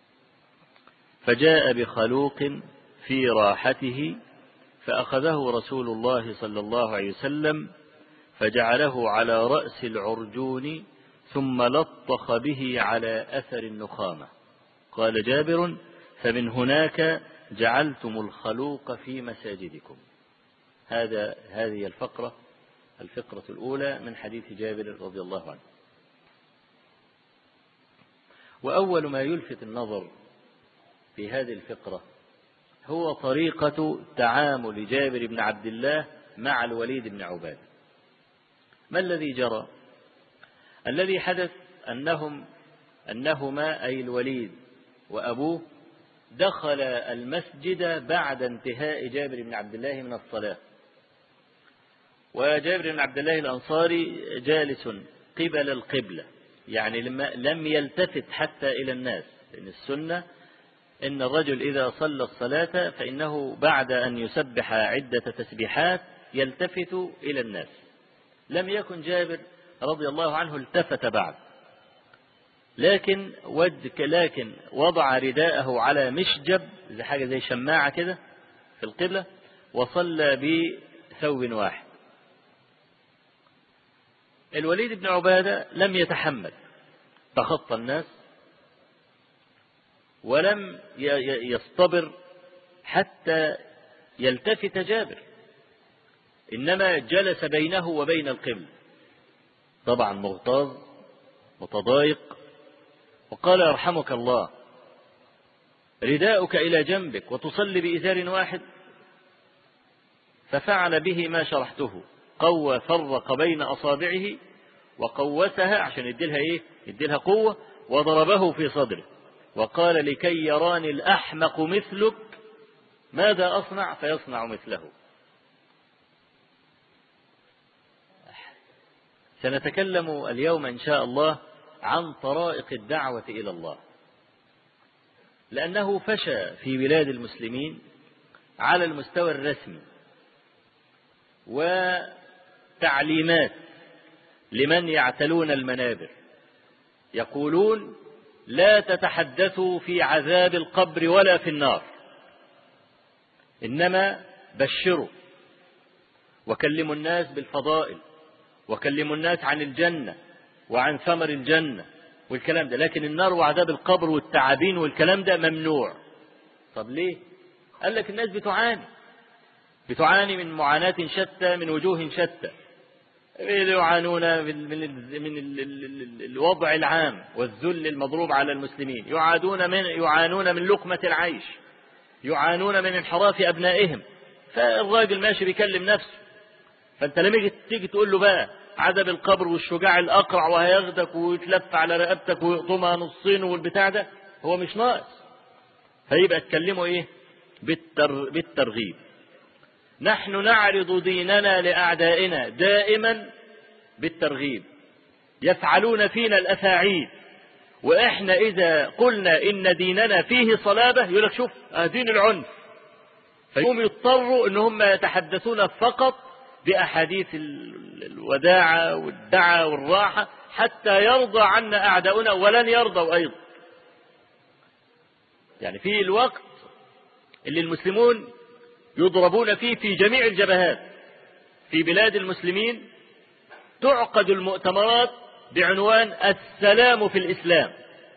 Speaker 1: فجاء بخلوق في راحته فأخذه رسول الله صلى الله عليه وسلم فجعله على رأس العرجون ثم لطخ به على أثر النخامة قال جابر فمن هناك جعلتم الخلوق في مساجدكم هذا هذه الفقرة الفقرة الأولى من حديث جابر رضي الله عنه وأول ما يلفت النظر في هذه الفقرة هو طريقة تعامل جابر بن عبد الله مع الوليد بن عباد ما الذي جرى الذي حدث أنهم أنهما أي الوليد وأبوه دخل المسجد بعد انتهاء جابر بن عبد الله من الصلاة وجابر بن عبد الله الأنصاري جالس قبل القبلة يعني لم يلتفت حتى إلى الناس لأن السنة إن الرجل إذا صلى الصلاة فإنه بعد أن يسبح عدة تسبيحات يلتفت إلى الناس لم يكن جابر رضي الله عنه التفت بعد لكن ود لكن وضع رداءه على مشجب زي حاجة زي شماعة كده في القبلة وصلى بثوب واحد الوليد بن عبادة لم يتحمل تخطى الناس ولم يصطبر حتى يلتفت جابر إنما جلس بينه وبين القبل طبعا مغتاظ متضايق وقال يرحمك الله رداؤك إلى جنبك وتصلي بإزار واحد ففعل به ما شرحته قوى فرق بين أصابعه وقوسها عشان يديلها إيه يديلها قوة وضربه في صدره وقال لكي يراني الأحمق مثلك ماذا أصنع فيصنع مثله سنتكلم اليوم إن شاء الله عن طرائق الدعوة إلى الله لأنه فشى في بلاد المسلمين على المستوى الرسمي وتعليمات لمن يعتلون المنابر يقولون لا تتحدثوا في عذاب القبر ولا في النار إنما بشروا وكلموا الناس بالفضائل وكلموا الناس عن الجنة وعن ثمر الجنة والكلام ده لكن النار وعذاب القبر والتعابين والكلام ده ممنوع طب ليه قال لك الناس بتعاني بتعاني من معاناة شتى من وجوه شتى يعانون من من الوضع العام والذل المضروب على المسلمين يعانون من يعانون من لقمة العيش يعانون من انحراف أبنائهم فالراجل ماشي بيكلم نفسه فأنت لما تيجي تقول له بقى عذاب القبر والشجاع الأقرع وهياخدك ويتلف على رقبتك ويقطمها نصين والبتاع ده هو مش ناقص فيبقى تكلمه ايه بالتر... بالترغيب نحن نعرض ديننا لأعدائنا دائما بالترغيب يفعلون فينا الأفاعيل وإحنا إذا قلنا إن ديننا فيه صلابة يقول لك شوف دين العنف فيقوم يضطروا إن هم يتحدثون فقط بأحاديث الوداعة والدعة والراحة حتى يرضى عنا أعداؤنا ولن يرضوا أيضا يعني في الوقت اللي المسلمون يضربون فيه في جميع الجبهات في بلاد المسلمين تعقد المؤتمرات بعنوان السلام في الإسلام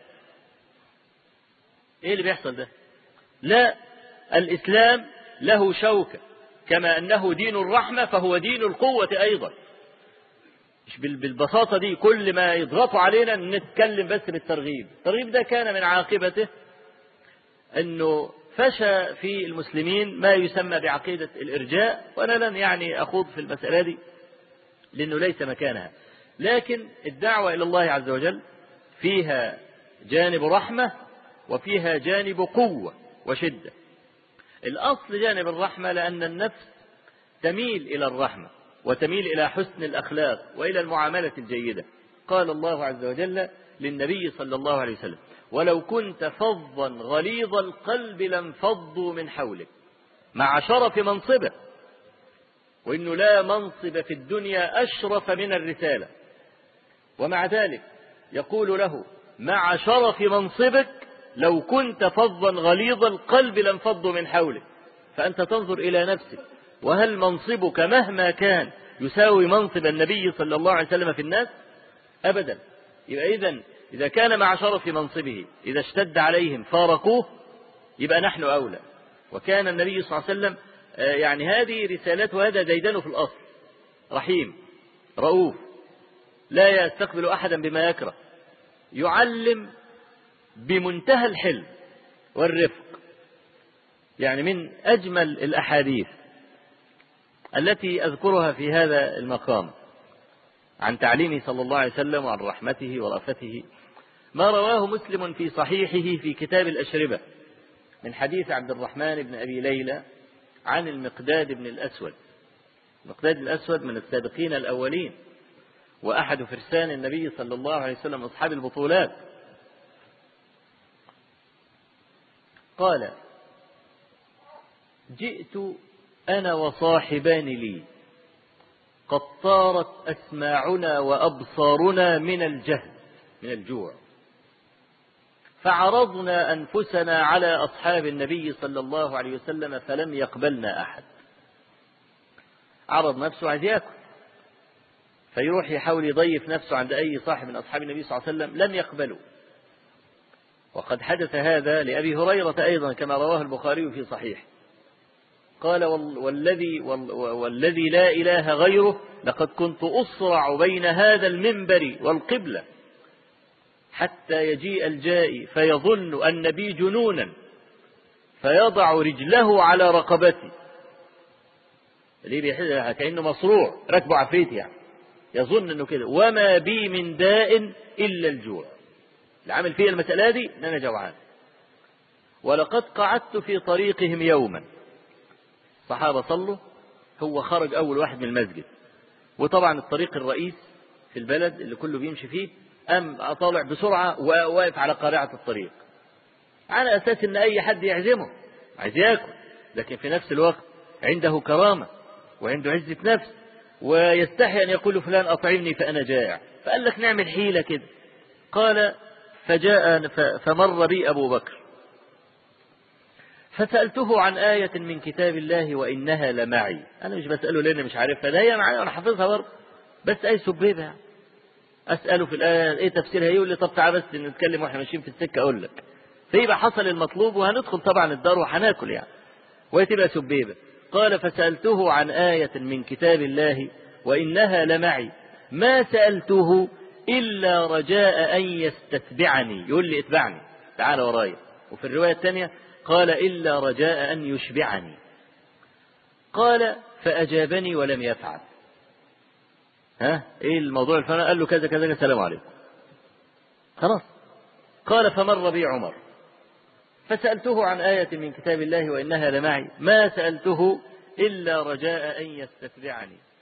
Speaker 1: ايه اللي بيحصل ده لا الإسلام له شوكة كما أنه دين الرحمة فهو دين القوة أيضا مش بالبساطة دي كل ما يضغطوا علينا نتكلم بس بالترغيب الترغيب ده كان من عاقبته أنه فشى في المسلمين ما يسمى بعقيدة الإرجاء وأنا لن يعني أخوض في المسألة دي لأنه ليس مكانها لكن الدعوة إلى الله عز وجل فيها جانب رحمة وفيها جانب قوة وشدة الأصل جانب الرحمة لأن النفس تميل إلى الرحمة وتميل إلى حسن الأخلاق وإلى المعاملة الجيدة قال الله عز وجل للنبي صلى الله عليه وسلم ولو كنت فظا غليظ القلب لانفضوا من حولك مع شرف منصبه وإنه لا منصب في الدنيا أشرف من الرسالة ومع ذلك يقول له مع شرف منصبك لو كنت فظا غليظ القلب لانفضوا من حولك فأنت تنظر إلى نفسك وهل منصبك مهما كان يساوي منصب النبي صلى الله عليه وسلم في الناس أبدا يبقى إذا إذا كان مع شرف منصبه إذا اشتد عليهم فارقوه يبقى نحن أولى وكان النبي صلى الله عليه وسلم يعني هذه رسالته هذا ديدنه في الأصل رحيم رؤوف لا يستقبل أحدا بما يكره يعلم بمنتهى الحلم والرفق يعني من أجمل الأحاديث التي أذكرها في هذا المقام عن تعليمه صلى الله عليه وسلم وعن رحمته ورأفته ما رواه مسلم في صحيحه في كتاب الأشربة من حديث عبد الرحمن بن أبي ليلى عن المقداد بن الأسود المقداد الأسود من السابقين الأولين وأحد فرسان النبي صلى الله عليه وسلم أصحاب البطولات قال جئت أنا وصاحبان لي قد طارت أسماعنا وأبصارنا من الجهد من الجوع فعرضنا أنفسنا على أصحاب النبي صلى الله عليه وسلم فلم يقبلنا أحد عرض نفسه عايز ياكل فيروح يحاول يضيف نفسه عند أي صاحب من أصحاب النبي صلى الله عليه وسلم لم يقبلوا وقد حدث هذا لأبي هريرة أيضا كما رواه البخاري في صحيح قال والذي والذي لا إله غيره لقد كنت أصرع بين هذا المنبر والقبلة حتى يجيء الجائي فيظن أن بي جنونا فيضع رجله على رقبتي ليه كأنه مصروع ركبه عفريت يعني يظن أنه كده وما بي من داء إلا الجوع اللي عامل فيها المسألة دي أن أنا جوعان ولقد قعدت في طريقهم يوما الصحابة صلوا هو خرج أول واحد من المسجد وطبعا الطريق الرئيس في البلد اللي كله بيمشي فيه أم طالع بسرعة وواقف على قارعة الطريق على أساس أن أي حد يعزمه عايز ياكل لكن في نفس الوقت عنده كرامة وعنده عزة نفس ويستحي أن يقول فلان أطعمني فأنا جائع فقال لك نعمل حيلة كده قال فجاء فمر بي أبو بكر فسألته عن آية من كتاب الله وإنها لمعي أنا مش بسأله لأني مش عارفها ده هي معي أنا حافظها برضه بس أي سبيبها أسأله في الآية إيه تفسيرها يقول لي طب تعالى بس نتكلم وإحنا ماشيين في السكة أقول لك فيبقى حصل المطلوب وهندخل طبعا الدار وهناكل يعني وهي تبقى سبيبة قال فسألته عن آية من كتاب الله وإنها لمعي ما سألته إلا رجاء أن يستتبعني يقول لي اتبعني تعال ورايا وفي الرواية الثانية قال إلا رجاء أن يشبعني قال فأجابني ولم يفعل ها ايه الموضوع الفلاني قال له كذا كذا السلام عليكم خلاص قال فمر بي عمر فسألته عن آية من كتاب الله وإنها لمعي ما سألته إلا رجاء أن يستتبعني